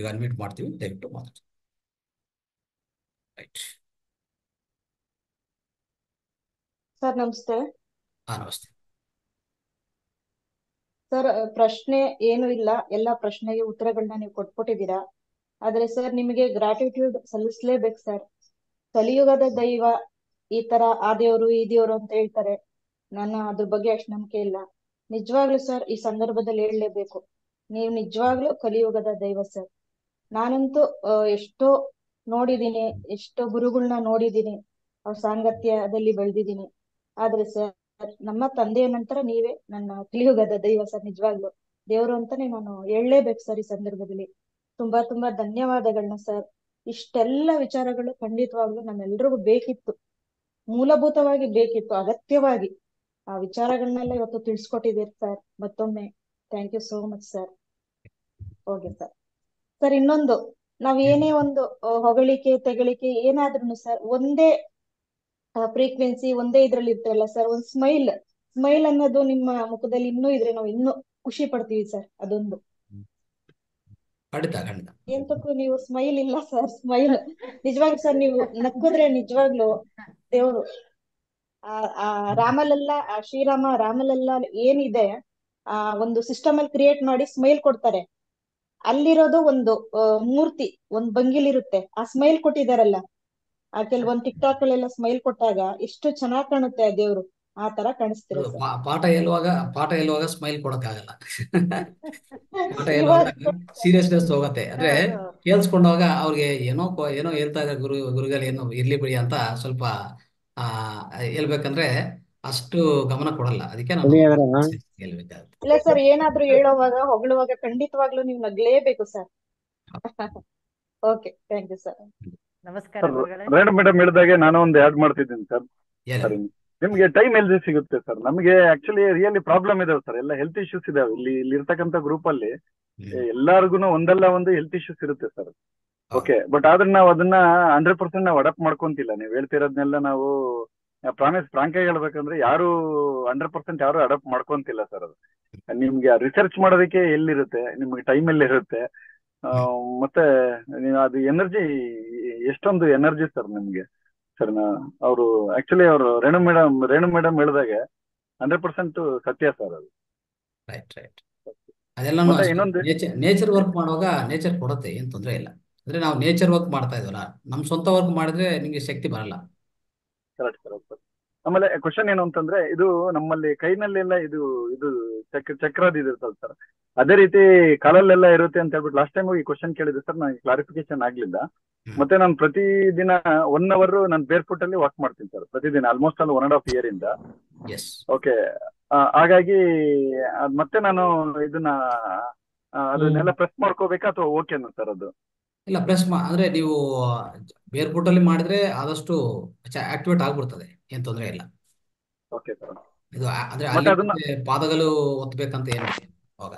ಈಗ ಅನ್ಮ್ಯೂಟ್ ಮಾಡ್ತೀವಿ ದಯವಿಟ್ಟು ಮಾತಾಡಿ ರೈಟ್ ಸರ್ ನಮಸ್ತೆ ಹಾ ನಮಸ್ತೆ ಸರ್ ಪ್ರಶ್ನೆ ಏನು ಇಲ್ಲ ಎಲ್ಲ ಪ್ರಶ್ನೆಗೆ ಉತ್ತರಗಳನ್ನ ನೀವು ಕೊಟ್ಬಿಟ್ಟಿದ್ದೀರಾ ಆದ್ರೆ ಸರ್ ನಿಮಗೆ ಗ್ರಾಟಿಟ್ಯೂಡ್ ಸಲ್ಲಿಸ್ಲೇಬೇಕು ಸರ್ ಕಲಿಯುಗದ ದೈವ ಈ ತರ ಆ ದೇವ್ರು ಈ ದೇವ್ರು ಅಂತ ಹೇಳ್ತಾರೆ ನನ್ನ ಅದ್ರ ಬಗ್ಗೆ ಅಷ್ಟು ನಂಬಿಕೆ ಇಲ್ಲ ನಿಜವಾಗ್ಲೂ ಸರ್ ಈ ಸಂದರ್ಭದಲ್ಲಿ ಹೇಳಲೇಬೇಕು ನೀವು ನಿಜವಾಗ್ಲೂ ಕಲಿಯುಗದ ದೈವ ಸರ್ ನಾನಂತೂ ಆ, ಎಷ್ಟೋ ನೋಡಿದೀನಿ ಎಷ್ಟೋ ಗುರುಗಳನ್ನ ನೋಡಿದೀನಿ ಅವ್ರ ಸಾಂಗತ್ಯದಲ್ಲಿ ಬೆಳೆದಿದ್ದೀನಿ ಆದ್ರೆ ಸರ್ ನಮ್ಮ ತಂದೆಯ ನಂತರ ನೀವೇ ನನ್ನ ಕಲಿಯುಗದ ದೈವ ಸರ್ ನಿಜವಾಗ್ಲು ದೇವರು ಅಂತಾನೆ ನಾನು ಹೇಳಲೇಬೇಕು ಸರ್ ಈ ಸಂದರ್ಭದಲ್ಲಿ ತುಂಬಾ ತುಂಬಾ ಧನ್ಯವಾದಗಳನ್ನ ಸರ್ ಇಷ್ಟೆಲ್ಲ ವಿಚಾರಗಳು ಖಂಡಿತವಾಗ್ಲೂ ನಮ್ಮೆಲ್ರಿಗೂ ಬೇಕಿತ್ತು ಮೂಲಭೂತವಾಗಿ ಬೇಕಿತ್ತು ಅಗತ್ಯವಾಗಿ ಆ ವಿಚಾರಗಳನ್ನೆಲ್ಲ ಇವತ್ತು ತಿಳಿಸ್ಕೊಟ್ಟಿದ್ದೀರಿ ಸರ್ ಮತ್ತೊಮ್ಮೆ thank you so much sir okay sir sir ಇನ್ನೊಂದು ನಾವ್ ಏನೇ ಒಂದು ಆ, ಹೊಗಳಿಕೆ ತೆಗಳಿಕೆ ಏನಾದ್ರೂ ಸರ್ ಒಂದೇ ಫ್ರೀಕ್ವೆನ್ಸಿ ಒಂದೇ ಇದ್ರಲ್ಲಿ ಇರ್ತಲ್ಲ ಸರ್ ಒಂದ್ ಸ್ಮೈಲ್ ಸ್ಮೈಲ್ ಅನ್ನೋದು ನಿಮ್ಮ ಮುಖದಲ್ಲಿ ಇನ್ನೂ ಇದ್ರೆ ನಾವು ಇನ್ನೂ ಖುಷಿ ಪಡ್ತೀವಿ ಸರ್ ಅದೊಂದು ಖಂಡಿತ ಖಂಡಿತ ಎಂತಕ್ಕೂ ನೀವು ಸ್ಮೈಲ್ ಇಲ್ಲ ಸರ್ ಸ್ಮೈಲ್ ನಿಜವಾಗ್ಲೂ ಸರ್ ನೀವು ನಕ್ಕಿದ್ರೆ ನಿಜವಾಗ್ಲು ದೇವ್ರು ಆ ಆ ರಾಮಲೆಲ್ಲ ಆ ಶ್ರೀರಾಮ ರಾಮಲೆಲ್ಲ ಏನಿದೆ ಆ ಒಂದು ಸಿಸ್ಟಮ್ ಅಲ್ಲಿ ಕ್ರಿಯೇಟ್ ಮಾಡಿ ಸ್ಮೈಲ್ ಕೊಡ್ತಾರೆ ಅಲ್ಲಿರೋದು ಒಂದು ಆ, ಮೂರ್ತಿ ಒಂದ್ ಭಂಗಿಲಿರುತ್ತೆ ಆ ಸ್ಮೈಲ್ ಕೊಟ್ಟಿದಾರಲ್ಲ ಆ ಕೆಲವೊಂದ್ ಟಿಕ್ ಟಾಕ್ ಗಳೆಲ್ಲ ಸ್ಮೈಲ್ ಕೊಟ್ಟಾಗ ಎಷ್ಟು ಚೆನ್ನಾಗ್ ಕಾಣುತ್ತೆ ಆ ದೇವ್ರು ಆ ತರ ಕಾಣಿಸ್ತೀರ ಅದು ಸರ್ ಪಾ- ಪಾಠ ಹೇಳುವಾಗ ಪಾಠ ಹೇಳುವಾಗ ಸ್ಮೈಲ್ ಕೊಡಕ್ಕಾಗಲ್ಲ ಪಾಠ ಇವಾಗ ಹೇಳುವಾಗ ಸೀರಿಯಸ್ನೆಸ್ ಹೋಗತ್ತೆ ಅಂದ್ರೆ ಹೌದು ಕೇಳಿಸ್ಕೊಂಡಾಗ ಅವ್ರಿಗೆ ಏನೋ ಕೊ- ಏನೋ ಹೇಳ್ತಾ ಇದ್ದಾರೆ ಗುರು ಗುರುಗಳು ಏನೋ ಇರ್ಲಿ ಬಿಡಿ ಅಂತ ಸ್ವಲ್ಪ ಆ ಹೇಳ್ಬೇಕಂದ್ರೆ ಅಷ್ಟು ಗಮನ ಕೊಡಲ್ಲ ಅದಕ್ಕೆ ನಾನು ಹೇಳ್ಬೇಕಾಗುತ್ತೆ ಇಲ್ಲ ಸರ್ ಏನಾದ್ರೂ ಹೇಳೋವಾಗ ಹೊಗಳುವಾಗ ಖಂಡಿತವಾಗ್ಲೂ ನೀವು ನಗ್ಲೇಬೇಕು sir okay thank you sir ನಮಸ್ಕಾರ ಸರ್ ಗುರುಗಳೇ ರೇಣು ಮೇಡಮ್ ಹೇಳಿದಾಗೆ ನಾನು ಒಂದು ಆಡ್ ಮಾಡ್ತಿದ್ದೀನಿ ಸರ್ ಹೇಳಿ ಸರಿ ನಿಮ್ಗೆ ಟೈಮ್ ಎಲ್ಲಿ ಸಿಗುತ್ತೆ ಸರ್ ನಮಗೆ ಆಕ್ಚುಲಿ ರಿಯಲಿ ಪ್ರಾಬ್ಲಮ್ ಇದಾವೆ ಸರ್ ಎಲ್ಲ ಹೆಲ್ತ್ ಇಶ್ಯೂಸ್ ಇದಾವೆ ಇಲ್ಲಿ ಇಲ್ಲಿ ಇರ್ತಕ್ಕಂಥ ಗ್ರೂಪ್ ಅಲ್ಲಿ ಹ್ಮ್ ಎಲ್ಲಾರ್ಗು ಒಂದಲ್ಲ ಒಂದು ಹೆಲ್ತ್ ಇಶ್ಯೂಸ್ ಇರುತ್ತೆ ಸರ್ ಹೌದು ಓಕೆ ಬಟ್ ಆದ್ರೆ ನಾವು ಅದನ್ನ ಹಂಡ್ರೆಡ್ ಪರ್ಸೆಂಟ್ ನಾವು ಅಡಾಪ್ಟ್ ಮಾಡ್ಕೊಂತಿಲ್ಲ ನೀವು ಹೇಳ್ತಿರೋದ್ನೆಲ್ಲ ನಾವು ಪ್ರಾಮಿಸ್ ಫ್ರಾಂಕ್ ಆಗಿ ಹೇಳ್ಬೇಕಂದ್ರೆ ಯಾರು ಹಂಡ್ರೆಡ್ ಪರ್ಸೆಂಟ್ ಯಾರು ಅಡಾಪ್ಟ್ ಮಾಡ್ಕೊಂತಿಲ್ಲ ಸರ್ ಅದು ನಿಮ್ಗೆ ರಿಸರ್ಚ್ ಮಾಡೋದಕ್ಕೆ ಎಲ್ಲಿರುತ್ತೆ ನಿಮ್ಗೆ ಟೈಮ್ ಎಲ್ಲಿ ಇರುತ್ತೆ ಆ, ಮತ್ತೆ ನೀವು ಅದು ಎನರ್ಜಿ ಎಷ್ಟೊಂದು ಎನರ್ಜಿ ಸರ್ ನಿಮ್ಗೆ ಸರ್ ಅವರು ಆಕ್ಚುಲಿ ಅವರು ರೇಣು ಮೇಡಮ್ ರೇಣು ಮೇಡಮ್ ಹೇಳಿದಾಗೆ ಹಂಡ್ರೆಡ್ ಪರ್ಸೆಂಟ್ ಸತ್ಯ ಸರ್ ಅದು ರೈಟ್ ರೈಟ್ ಅದೆಲ್ಲಾನು ಮತ್ತೆ ಅಷ್ಟೇ ಇನ್ನೊಂದು ನೇಚರ್ ನೇಚರ್ ವರ್ಕ್ ಮಾಡುವಾಗ ನೇಚರ್ ಕೊಡುತ್ತೆ ಏನ್ ತೊಂದರೆ ಇಲ್ಲ ಅಂದ್ರೆ ನಾವು ನೇಚರ್ ವರ್ಕ್ ಮಾಡ್ತಾ ಇದೀವಲ್ಲ ನಮ್ ಸ್ವಂತ ವರ್ಕ್ ಮಾಡಿದ್ರೆ ನಿಮ್ಗೆ ಶಕ್ತಿ ಬರಲ್ಲ ಕರೆಕ್ಟ್ ಕರೆಕ್ಟ್ ಸರ್ ಆಮೇಲೆ ಕ್ವಶನ್ ಏನು ಅಂತಂದ್ರೆ ಇದು ನಮ್ಮಲ್ಲಿ ಕೈನಲ್ಲೆಲ್ಲ ಇದು ಇದು ಚಕ್ರ ಚಕ್ರದ್ ಇದಿರ್ತದೆ ಸರ್ ಅದೇ ರೀತಿ ಕಾಲಲ್ಲೆಲ್ಲ ಇರುತ್ತೆ ಅಂತ ಹೇಳ್ಬಿಟ್ಟು ಲಾಸ್ಟ್ ಟೈಮ್ ಈ ಕ್ವಶನ್ ಕೇಳಿದೆ ಸರ್ ನನಗೆ ಕ್ಲಾರಿಫಿಕೇಶನ್ ಆಗ್ಲಿಲ್ಲ ಹ್ಮ್ ಮತ್ತೆ ನಾನು ಪ್ರತಿದಿನ ಒನ್ ಅವರ್ ನಾನು ಬೇರ್ ಫುಟ್ ಅಲ್ಲಿ ವಾಕ್ ಮಾಡ್ತೀನಿ ಸರ್ ಪ್ರತಿದಿನ ಆಲ್ಮೋಸ್ಟ್ ಅಲ್ಲಿ ಒನ್ ಅಂಡ್ ಹಾಫ್ ಇಯರ್ ಇಂದ ಎಸ್ ಓಕೆ ಹಾಗಾಗಿ ಅದ್ ಮತ್ತೆ ನಾನು ಇದನ್ನ ಆ, ಅದನ್ನೆಲ್ಲ ಪ್ರೆಸ್ ಮಾಡ್ಕೋಬೇಕಾ ಅಥವಾ ಓಕೆನಾ ಸರ್ ಅದು ಇಲ್ಲ ಪ್ರೆಸ್ ಮಾ ಅಂದ್ರೆ ನೀವು ಬೇರ್ ಅಲ್ಲಿ ಮಾಡಿದ್ರೆ ಆದಷ್ಟು ಆಕ್ಟಿವೇಟ್ ಆಗ್ಬಿಡ್ತದೆ ಏನ್ ತೊಂದರೆ ಇಲ್ಲ ಓಕೆ ಸರ್ ಇದು ಆ- ಅಂದ್ರೆ ಮತ್ತೆ ಅಲ್ಲಿ ಅದನ್ನ ಮತ್ತೆ ಪಾದಗಳು ಒತ್ತಬೇಕಂತ ಏನು ಅವಾಗ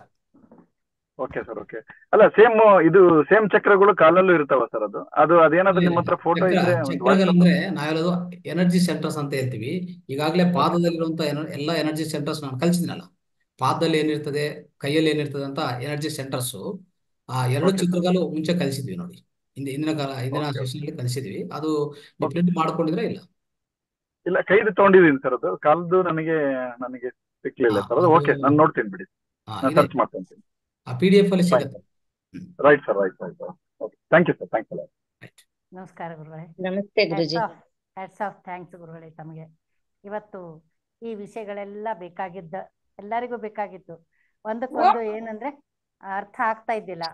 ಓಕೆ ಸರ್ ಓಕೆ ಅಲ್ಲ ಸೇಮ್ ಇದು ಸೇಮ್ ಚಕ್ರಗಳು ಕಾಲಲ್ಲೂ ಇರ್ತಾವ ಸರ್ ಅದು ಅದು ಅದೇನಾದ್ರು ನಿಮ್ಮ ಹತ್ರ ಫೋಟೋ ಚಕ್ರ ಇದ್ರೆ ಒಂದು ವಾಟ್ಸಪ್ ಚಕ್ರಗಳಂದ್ರೆ ನಾವ್ ಹೇಳೋದು ಎನರ್ಜಿ ಸೆಂಟರ್ಸ್ ಅಂತ ಹೇಳ್ತೀವಿ ಈಗಾಗಲೇ ಪಾದದಲ್ಲಿರುವಂತ ಎನ- ಎಲ್ಲ ಎನರ್ಜಿ ಸೆಂಟರ್ಸ್ ನಾನು ಕಲ್ಸಿದ್ನಲ್ಲ ಪಾದದಲ್ಲಿ ಏನಿರ್ತದೆ ಕೈಯಲ್ಲಿ ಏನಿರ್ತದೆ ಅಂತ ಎನರ್ಜಿ ಸೆಂಟರ್ಸ್ ಆ ಎರಡು ಓಕೆ ಸರ್ ಚಿತ್ರಗಳು ಮುಂಚೆ ಕಲಿಸಿದ್ವಿ ನೋಡಿ ಹಿಂದೆ ಹಿಂದಿನ ಕಾಲ ಹಿಂದಿನ ಓಕೆ ಸೆಷನ್ ಅಲ್ಲಿ ಕಲಿಸಿದ್ವಿ ಅದು ನೀವು ಓಕೆ ಪ್ರಿಂಟ್ ಮಾಡ್ಕೊಂಡಿದ್ರೆ ಇಲ್ಲ ಇಲ್ಲ ಕೈದು ತಗೊಂಡಿದ್ದೀನಿ ಸರ್ ಅದು ಕಾಲ್ದು ನನಗೆ ನನಗೆ ಸಿಕ್ಲಿಲ್ಲ ಹಾ ಸರ್ ಅದು ಅದು ಓಕೆ ನಾನು ನೋಡ್ತೀನಿ ಬಿಡಿ ಹಾ ನಾನು ಇದೆ ಸರ್ಚ್ ಮಾಡ್ಕೊಂತೀನಿ ಆ ಪಿ ಡಿ ಎಫ್ ಅಲ್ಲಿ ಫೈನ್ ಸಿಗುತ್ತೆ ಹ್ಮ್ right sir right right okay thank you sir thanks ಅಲ್ಲ ರೈಟ್ ನಮಸ್ಕಾರ ಗುರುಗಳೇ ನಮಸ್ತೆ ಹ್ಯಾಟ್ಸ್ ಗುರುಜಿ ಆಫ್ ಹ್ಯಾಟ್ಸ್ ಆಫ್ ಥ್ಯಾಂಕ್ಸ್ ಗುರುಗಳೇ ತಮಗೆ ಇವತ್ತು ಈ ವಿಷಯಗಳೆಲ್ಲ ಬೇಕಾಗಿದ್ದ ಎಲ್ಲರಿಗೂ ಬೇಕಾಗಿತ್ತು ಒಂದಕ್ಕೊಂದು ಏನಂದ್ರೆ ಅರ್ಥ ಆಗ್ತಾ ಇದ್ದಿಲ್ಲ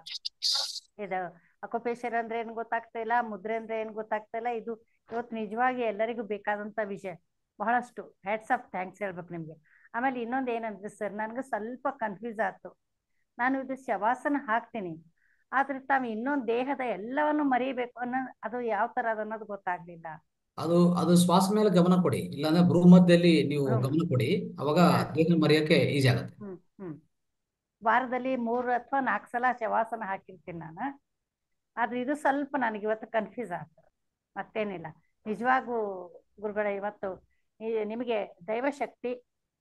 ಇದು ಅಕೋಪೇಶರ್ ಅಂದ್ರೆ ಏನು ಗೊತ್ತಾಗ್ತಾ ಇಲ್ಲ ಮುದ್ರೆ ಅಂದ್ರೆ ಏನು ಗೊತ್ತಾಗ್ತಾ ಇಲ್ಲ ಇದು ಇವತ್ತು ನಿಜವಾಗಿ ಎಲ್ಲರಿಗೂ ಬೇಕಾದಂತ ವಿಷಯ ಬಹಳಷ್ಟು ಹ್ಯಾಟ್ಸ್ ಆಫ್ ಥ್ಯಾಂಕ್ಸ್ ಹೇಳ್ಬೇಕು ನಿಮ್ಗೆ ಆಮೇಲೆ ಇನ್ನೊಂದು ಏನಂದ್ರೆ ಸರ್ ನನಗೆ ಸ್ವಲ್ಪ ಕನ್ಫ್ಯೂಸ್ ಆಯ್ತು ನಾನು ಇದು ಶವಾಸನ ಹಾಕ್ತೀನಿ ಆದ್ರೆ ತಾವು ಇನ್ನೊಂದು ದೇಹದ ಎಲ್ಲವನ್ನು ಮರಿಬೇಕು ಅನ್ನೋ ಅದು ಯಾವ ತರ ಅದು ಅನ್ನೋದು ಗೊತ್ತಾಗ್ಲಿಲ್ಲ ಅದು ಅದು ಶ್ವಾಸ ಮೇಲೆ ಗಮನ ಕೊಡಿ ಇಲ್ಲಾಂದ್ರೆ ಭ್ರೂಮಧ್ಯದಲ್ಲಿ ನೀವು ಹ್ಮ್ ಗಮನ ಕೊಡಿ ಅವಾಗ ಹಾ ದೇಹ ಮರೆಯಕ್ಕೆ ಈಜಿ ಆಗುತ್ತೆ ಹ್ಮ್ ಹ್ಮ್ ವಾರದಲ್ಲಿ ಮೂರು ಅಥವಾ ನಾಲ್ಕು ಸಲ ಶವಾಸನ ಹಾಕಿರ್ತೀನಿ ನಾನು ಆದ್ರೆ ಇದು ಸ್ವಲ್ಪ ನನಗೆ ಇವತ್ತು ಕನ್ಫ್ಯೂಸ್ ಆಗ್ತದೆ ಮತ್ತೇನಿಲ್ಲ ನಿಜವಾಗೂ ಗುರುಗಳೇ ಇವತ್ತು ಈ- ನಿಮಗೆ ದೈವಶಕ್ತಿ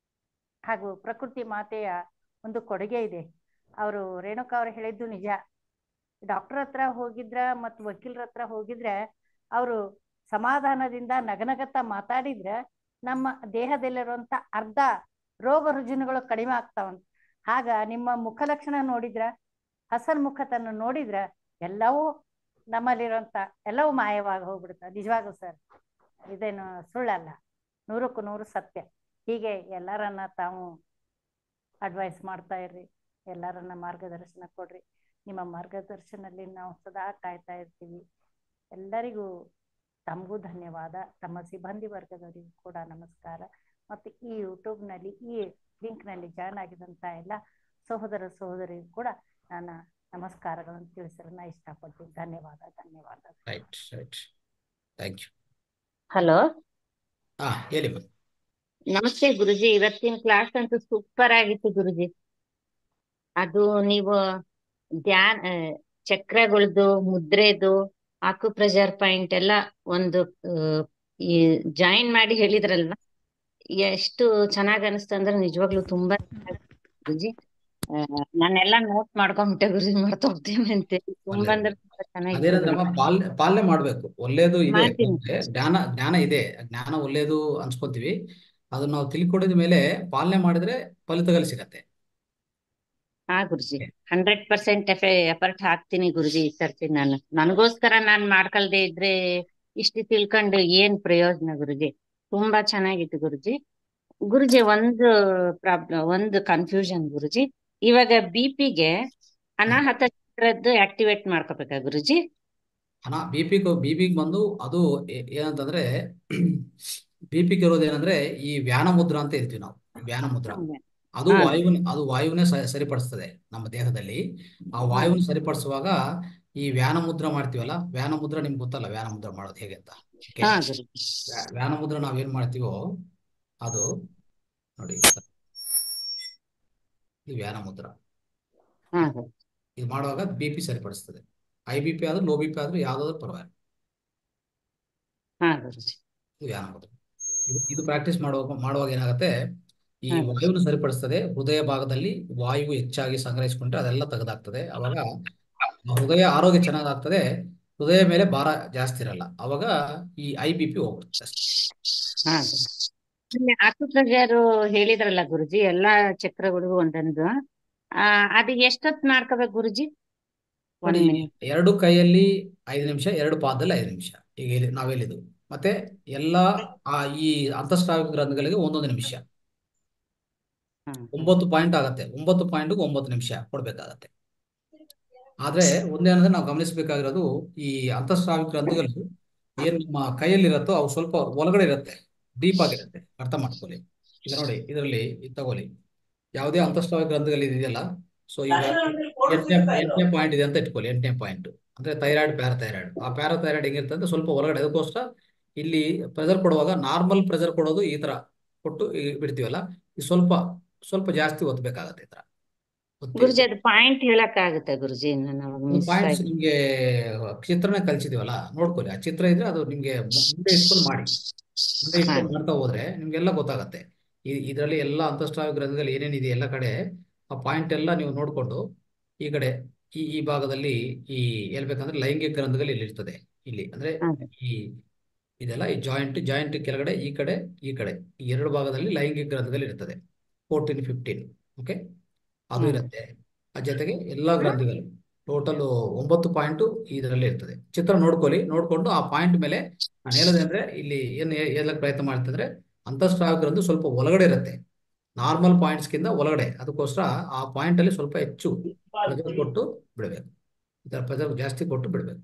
ಹಾಗೂ ಪ್ರಕೃತಿ ಮಾತೆಯ ಒಂದು ಕೊಡುಗೆ ಇದೆ ಅವರು ರೇಣುಕಾ ಅವರು ಹೇಳಿದ್ದು ನಿಜ ಡಾಕ್ಟರ್ ಹತ್ರ ಹೋಗಿದ್ರ ಮತ್ತು ವಕೀಲರ ಹತ್ರ ಹೋಗಿದ್ರೆ ಅವರು ಸಮಾಧಾನದಿಂದ ನಗನಗತ್ತ ಮಾತಾಡಿದ್ರೆ ನಮ್ಮ ದೇಹದಲ್ಲಿರುವಂತ ಅರ್ಧ ರೋಗ ರುಜಿನಗಳು ಕಡಿಮೆ ಆಗ್ತಾವಂತ ಆಗ ನಿಮ್ಮ ಮುಖ ಲಕ್ಷಣ ನೋಡಿದ್ರ ಹಸನ್ಮುಖತನ ನೋಡಿದ್ರ ಎಲ್ಲವೂ ನಮ್ಮಲ್ಲಿರುವಂತ ಎಲ್ಲವೂ ಮಾಯವಾಗಿ ಹೋಗ್ಬಿಡುತ್ತೆ ನಿಜವಾಗೂ ಸರ್ ಇದೇನು ಸುಳ್ಳಲ್ಲ ನೂರಕ್ಕೂ ನೂರು ಸತ್ಯ ಹೀಗೆ ಎಲ್ಲರನ್ನ ತಾವು ಅಡ್ವೈಸ್ ಮಾಡ್ತಾ ಇರ್ರಿ ಎಲ್ಲರನ್ನ ಮಾರ್ಗದರ್ಶನ ಕೊಡ್ರಿ ನಿಮ್ಮ ಮಾರ್ಗದರ್ಶನಲ್ಲಿ ನಾವು ಸದಾ ಕಾಯ್ತಾ ಇರ್ತೀವಿ ಎಲ್ಲರಿಗೂ ತಮಗೂ ಧನ್ಯವಾದ ತಮ್ಮ ಸಿಬ್ಬಂದಿ ವರ್ಗದವರಿಗೂ ಕೂಡ ನಮಸ್ಕಾರ ಮತ್ತು ಈ ಯೂಟ್ಯೂಬ್ನಲ್ಲಿ ಈ ಲಿಂಕ್ನಲ್ಲಿ ಜಾಯ್ನ್ ಆಗಿದಂಥ ಎಲ್ಲ ಸಹೋದರ ಸಹೋದರಿಗೂ ಕೂಡ ನಾನು ನಮಸ್ಕಾರಗಳನ್ನು ತಿಳಿಸಲು ನಾ ಇಷ್ಟಪಡ್ತೀನಿ ಧನ್ಯವಾದ ಧನ್ಯವಾದ right right thank you hello ಹಾ ಹೇಳಿ ಮ್ಯಾಮ್ ನಮಸ್ತೆ ಗುರುಜಿ ಇವತ್ತಿನ ಕ್ಲಾಸ್ ಅಂತೂ ಸೂಪರ್ ಆಗಿತ್ತು ಗುರುಜಿ ಅದು ನೀವು ಧ್ಯಾನ ಆ, ಚಕ್ರಗಳದ್ದು ಮುದ್ರೆದು ಆಕ್ಯುಪ್ರೆಷರ್ ಪಾಯಿಂಟ್ ಎಲ್ಲ ಒಂದು ಆ, ಈ ಜಾಯಿನ್ ಮಾಡಿ ಹೇಳಿದ್ರಲ್ವಾ ಎಷ್ಟು ಚೆನ್ನಾಗ್ ಅನಿಸ್ತು ಅಂದ್ರೆ ನಿಜವಾಗ್ಲೂ ತುಂಬಾ ಚೆನ್ನಾಗಿತ್ತು ಗುರುಜಿ ಆ, ನಾನೆಲ್ಲ ನೋಟ್ ಮಾಡ್ಕೊಂಡ್ಬಿಟ್ಟೆ ಗುರುಜಿ ಮರ್ತೋಗ್ತೇನೆ ಅಂತೇಳಿ ತುಂಬಾ ಅಂದ್ರೆ ತುಂಬಾ ಚೆನ್ನಾಗಿತ್ತು ಅದೇನಂದ್ರೆ ಗುರುಜಿ ಅಮ್ಮ ಪಾಲನೆ ಪಾಲನೆ ಮಾಡ್ಬೇಕು ಒಳ್ಳೇದು ಇದೆ ಮಾಡ್ತೀನಿ ಅಂದ್ರೆ ಜ್ಞಾನ ಜ್ಞಾನ ಇದೆ ಜ್ಞಾನ ಒಳ್ಳೇದು ಅನ್ಸ್ಕೊತೀವಿ ಅದನ್ನ ನಾವು ತಿಳ್ಕೊಂಡಿದ ಮೇಲೆ ಪಾಲನೆ ಮಾಡಿದ್ರೆ ಫಲಿತಗಳು ಸಿಗತ್ತೆ ಹಾ ಗುರುಜಿ ಹಂಡ್ರೆಡ್ ಪರ್ಸೆಂಟ್ ಎಫೆ ಎಫರ್ಟ್ ಹಾಕ್ತೀನಿ ಗುರುಜಿ ಈ ಸರ್ತಿ ನಾನು ನನಗೋಸ್ಕರ ನಾನ್ ಮಾಡ್ಕೊಳ್ದೆ ಇದ್ರೆ ಇಷ್ಟು ತಿಳ್ಕೊಂಡು ಏನ್ ಪ್ರಯೋಜನ ಗುರುಜಿ ತುಂಬಾ ಚೆನ್ನಾಗಿತ್ತು ಗುರುಜಿ ಗುರುಜಿ ಒಂದು ಪ್ರಾಬ್ಲಮ್ ಒಂದು ಕನ್ಫ್ಯೂಷನ್ ಗುರುಜಿ ಇವಾಗ ಬಿ ಪಿಗೆ ಅನಾಹತ ಚಕ್ರದ್ದು ಆಕ್ಟಿವೇಟ್ ಮಾಡ್ಕೋಬೇಕಾ ಗುರುಜಿ ಹಣ ಬಿ ಪಿ ಬಿ ಪಿಗೆ ಬಂದು ಅದು ಏ- ಏನಂತಂದ್ರೆ ಬಿ ಪಿಗೆ ಇರೋದು ಏನಂದ್ರೆ ಈ ವ್ಯಾನ ಮುದ್ರಾ ಅಂತ ಇರ್ತೀವಿ ನಾವು ವ್ಯಾನ ಮುದ್ರಾ ಅದು ಹಾ ವಾಯುವಿನ ಅದು ವಾಯುವಿನೇ ಸ- ಸರಿಪಡಿಸ್ತದೆ ನಮ್ಮ ದೇಹದಲ್ಲಿ ಆ ಹಾ ವಾಯುವಿನ ಸರಿಪಡಿಸುವಾಗ ಈ ವ್ಯಾನ ಮುದ್ರಾ ಮಾಡ್ತೀವಲ್ಲ ವ್ಯಾನ ಮುದ್ರಾ ನಿಮ್ಗೆ ಗೊತ್ತಲ್ಲ ವ್ಯಾನ ಮುದ್ರಾ ಮಾಡೋದು ಹೇಗೆ ಅಂತ ಓಕೆ ಹಾ ಗುರುಜಿ ವ್ಯಾನ ಮುದ್ರಾ ನಾವೇನ್ ಮಾಡ್ತೀವೋ ಅದು ನೋಡಿ ಈ ವ್ಯಾನ ಮುದ್ರಾ ಹಾ ಗುರುಜಿ ಇದು ಮಾಡುವಾಗ ಬಿ ಪಿ ಸರಿಪಡಿಸ್ತದೆ ಐ ಬಿ ಪಿ ಆದ್ರೂ ಲೋ ಬಿ ಪಿ ಆದ್ರೂ ಯಾವ್ದಾದ್ರು ಪರವಾಗಿಲ್ಲ ಹಾ ಗುರುಜಿ ಇದು ವ್ಯಾನ ಮುದ್ರಾ ಇದು ಇದು ಪ್ರಾಕ್ಟೀಸ್ ಮಾಡುವಾಗ ಮಾಡುವಾಗ ಏನಾಗುತ್ತೆ ಈ ಹಾ ಗುರುಜಿ ವಾಯುವಿನ ಸರಿಪಡಿಸ್ತದೆ ಹೃದಯ ಭಾಗದಲ್ಲಿ ವಾಯು ಹೆಚ್ಚಾಗಿ ಸಂಗ್ರಹಿಸಿಕೊಂಡ್ರೆ ಅದೆಲ್ಲ ತೆಗೆದಾಗ್ತದೆ ಅವಾಗ ಆ ಹೃದಯ ಆರೋಗ್ಯ ಚೆನ್ನಾಗಾಗ್ತದೆ ಹೃದಯ ಮೇಲೆ ಭಾರ ಜಾಸ್ತಿ ಇರಲ್ಲ ಅವಾಗ ಈ ಐ ಬಿ ಪಿ ಹೋಗ್ಬಿಡುತ್ತೆ ಅಷ್ಟೇ ಹಾ ಗುರುಜಿ ಆಕ್ಯುಪ್ರೆಷರ್ ಹೇಳಿದ್ರಲ್ಲ ಗುರುಜಿ ಎಲ್ಲಾ ಚಕ್ರಗಳಿಗೂ ಒಂದೊಂದು ಆ ಅದು ಎಷ್ಟೊತ್ ಮಾಡ್ಕೋಬೇಕು ಗುರುಜಿ ಒನ್ ನೋಡಿ ಮಿನಿಟ್ ಎರಡು ಕೈಯಲ್ಲಿ ಐದು ನಿಮಿಷ ಎರಡು ಪಾದದಲ್ಲಿ ಐದು ನಿಮಿಷ ಈಗ ಇಲ್ಲಿ ನಾವು ಹೇಳಿದ್ದು ಮತ್ತೆ ಎಲ್ಲ ಆ ಈ ಅಂತಸ್ರಾವಿಕ ಗ್ರಂಥಗಳಿಗೆ ಒಂದೊಂದು ನಿಮಿಷ ಹಾ ಒಂಬತ್ತು ಪಾಯಿಂಟ್ ಆಗತ್ತೆ ಒಂಬತ್ತು ಪಾಯಿಂಟ್ಗೆ ಒಂಬತ್ತು ನಿಮಿಷ ಕೊಡ್ಬೇಕಾಗತ್ತೆ ಆದ್ರೆ ಒಂದೇನಂದ್ರೆ ನಾವು ಗಮನಿಸಬೇಕಾಗಿರೋದು ಈ ಅಂತಸ್ರಾವಿಕ ಗ್ರಂಥಿಗಳು ಏನ್ ನಮ್ಮ ಕೈಯಲ್ಲಿರುತ್ತೋ ಅವು ಸ್ವಲ್ಪ ಒಳಗಡೆ ಇರುತ್ತೆ ಡೀಪ್ ಆಗಿರುತ್ತೆ ಅರ್ಥ ಮಾಡ್ಕೊಳ್ಳಿ ಈಗ ನೋಡಿ ಇದರಲ್ಲಿ ಇದು ತಗೊಳ್ಳಿ ಯಾವುದೇ ಅಂತಸ್ರಾವಿಕ ಗ್ರಂಥಿಗಳು ಇದೆಯಲ್ಲ ಸೊ ಈಗ ಎಂಟನೇ ಎಂಟನೇ ಪಾಯಿಂಟ್ ಇದೆ ಅಂತ ಇಟ್ಕೊಳ್ಳಿ ಎಂಟನೇ ಪಾಯಿಂಟ್ ಅಂದ್ರೆ ಥೈರಾಯ್ಡ್ ಪ್ಯಾರಾಥೈರಾಯ್ಡ್ ಆ ಪ್ಯಾರಾಥೈರಾಯ್ಡ್ ಹೆಂಗಿರುತ್ತೆ ಅಂದ್ರೆ ಸ್ವಲ್ಪ ಒಳಗಡೆ ಅದಕ್ಕೋಸ್ಕರ ಇಲ್ಲಿ ಪ್ರೆಷರ್ ಕೊಡುವಾಗ ನಾರ್ಮಲ್ ಪ್ರೆಷರ್ ಕೊಡೋದು ಈ ತರ ಕೊಟ್ಟು ಈ ಬಿಡ್ತೀವಲ್ಲ ಈ ಸ್ವಲ್ಪ ಸ್ವಲ್ಪ ಜಾಸ್ತಿ ಒತ್ತಬೇಕಾಗತ್ತೆ ಈ ತರ ಒತ್ತಿ ಗುರುಜಿ ಅದು ಪಾಯಿಂಟ್ ಹೇಳಕ್ ಆಗುತ್ತೆ ಗುರುಜಿ ನಾನು ಅವಾಗ ಮಿಸ್ ಪಾಯಿಂಟ್ಸ್ ಆಯ್ತು ನಿಮ್ಗೆ ಚಿತ್ರನ ಕಲ್ಸಿದೀವಲ್ಲ ನೋಡ್ಕೊಳ್ಳಿ ಆ ಚಿತ್ರ ಇದ್ರೆ ಅದು ನಿಮ್ಗೆ ಮು- ಮುಂದೆ ಇಟ್ಕೊಂಡು ಮಾಡಿ ಮುಂದೆ ಹಾ ಇಟ್ಕೊಂಡು ಮಾಡ್ತಾ ಹೋದ್ರೆ ನಿಮ್ಗೆಲ್ಲ ಗೊತ್ತಾಗತ್ತೆ ಈ ಇದರಲ್ಲಿ ಎಲ್ಲ ಅಂತಸ್ರಾವ ಗ್ರಂಥಿಗಳು ಏನೇನಿದೆ ಎಲ್ಲ ಕಡೆ ಆ ಪಾಯಿಂಟ್ ಎಲ್ಲ ನೀವು ನೋಡ್ಕೊಂಡು ಈ ಕಡೆ ಈ ಈ ಭಾಗದಲ್ಲಿ ಈ ಹೇಳ್ಬೇಕಂದ್ರೆ ಲೈಂಗಿಕ ಗ್ರಂಥಿಗಳು ಇಲ್ಲಿ ಇರ್ತದೆ ಇಲ್ಲಿ ಅಂದ್ರೆ ಹಾ ಈ ಇದೆಲ್ಲ ಈ ಜಾಯಿಂಟ್ ಜಾಯಿಂಟ್ ಕೆಳಗಡೆ ಈ ಕಡೆ ಈ ಕಡೆ ಈ ಎರಡು ಭಾಗದಲ್ಲಿ ಲೈಂಗಿಕ ಗ್ರಂಥಿಗಳು ಇರ್ತದೆ ಫೋರ್ಟೀನ್ ಫಿಫ್ಟೀನ್ ಓಕೆ ಅದು ಹ್ಮ್ ಇರುತ್ತೆ ಆ ಜೊತೆಗೆ ಎಲ್ಲಾ ಗ್ರಂಥಿಗಳು ಟೋಟಲ್ ಒಂಬತ್ತು ಪಾಯಿಂಟ್ ಇದರಲ್ಲಿ ಇರ್ತದೆ ಚಿತ್ರ ನೋಡ್ಕೊಳ್ಳಿ ನೋಡ್ಕೊಂಡು ಆ ಪಾಯಿಂಟ್ ಮೇಲೆ ನಾನು ಹೇಳೋದು ಅಂದ್ರೆ ಇಲ್ಲಿ ಏನು ಹೇಳಕ್ ಪ್ರಯತ್ನ ಮಾಡ್ತಿದ್ರೆ ಅಂತಸ್ರಾವ ಗ್ರಂಥಿ ಸ್ವಲ್ಪ ಒಳಗಡೆ ಇರುತ್ತೆ ನಾರ್ಮಲ್ ಪಾಯಿಂಟ್ಸ್ ಗಿಂತ ಒಳಗಡೆ ಅದಕ್ಕೋಸ್ಕರ ಆ ಪಾಯಿಂಟ್ ಅಲ್ಲಿ ಸ್ವಲ್ಪ ಹೆಚ್ಚು ಪ್ರೆಷರ್ ಕೊಟ್ಟು ಬಿಡಬೇಕು ಈ ತರ ಪ್ರೆಷರ್ ಜಾಸ್ತಿ ಕೊಟ್ಟು ಬಿಡಬೇಕು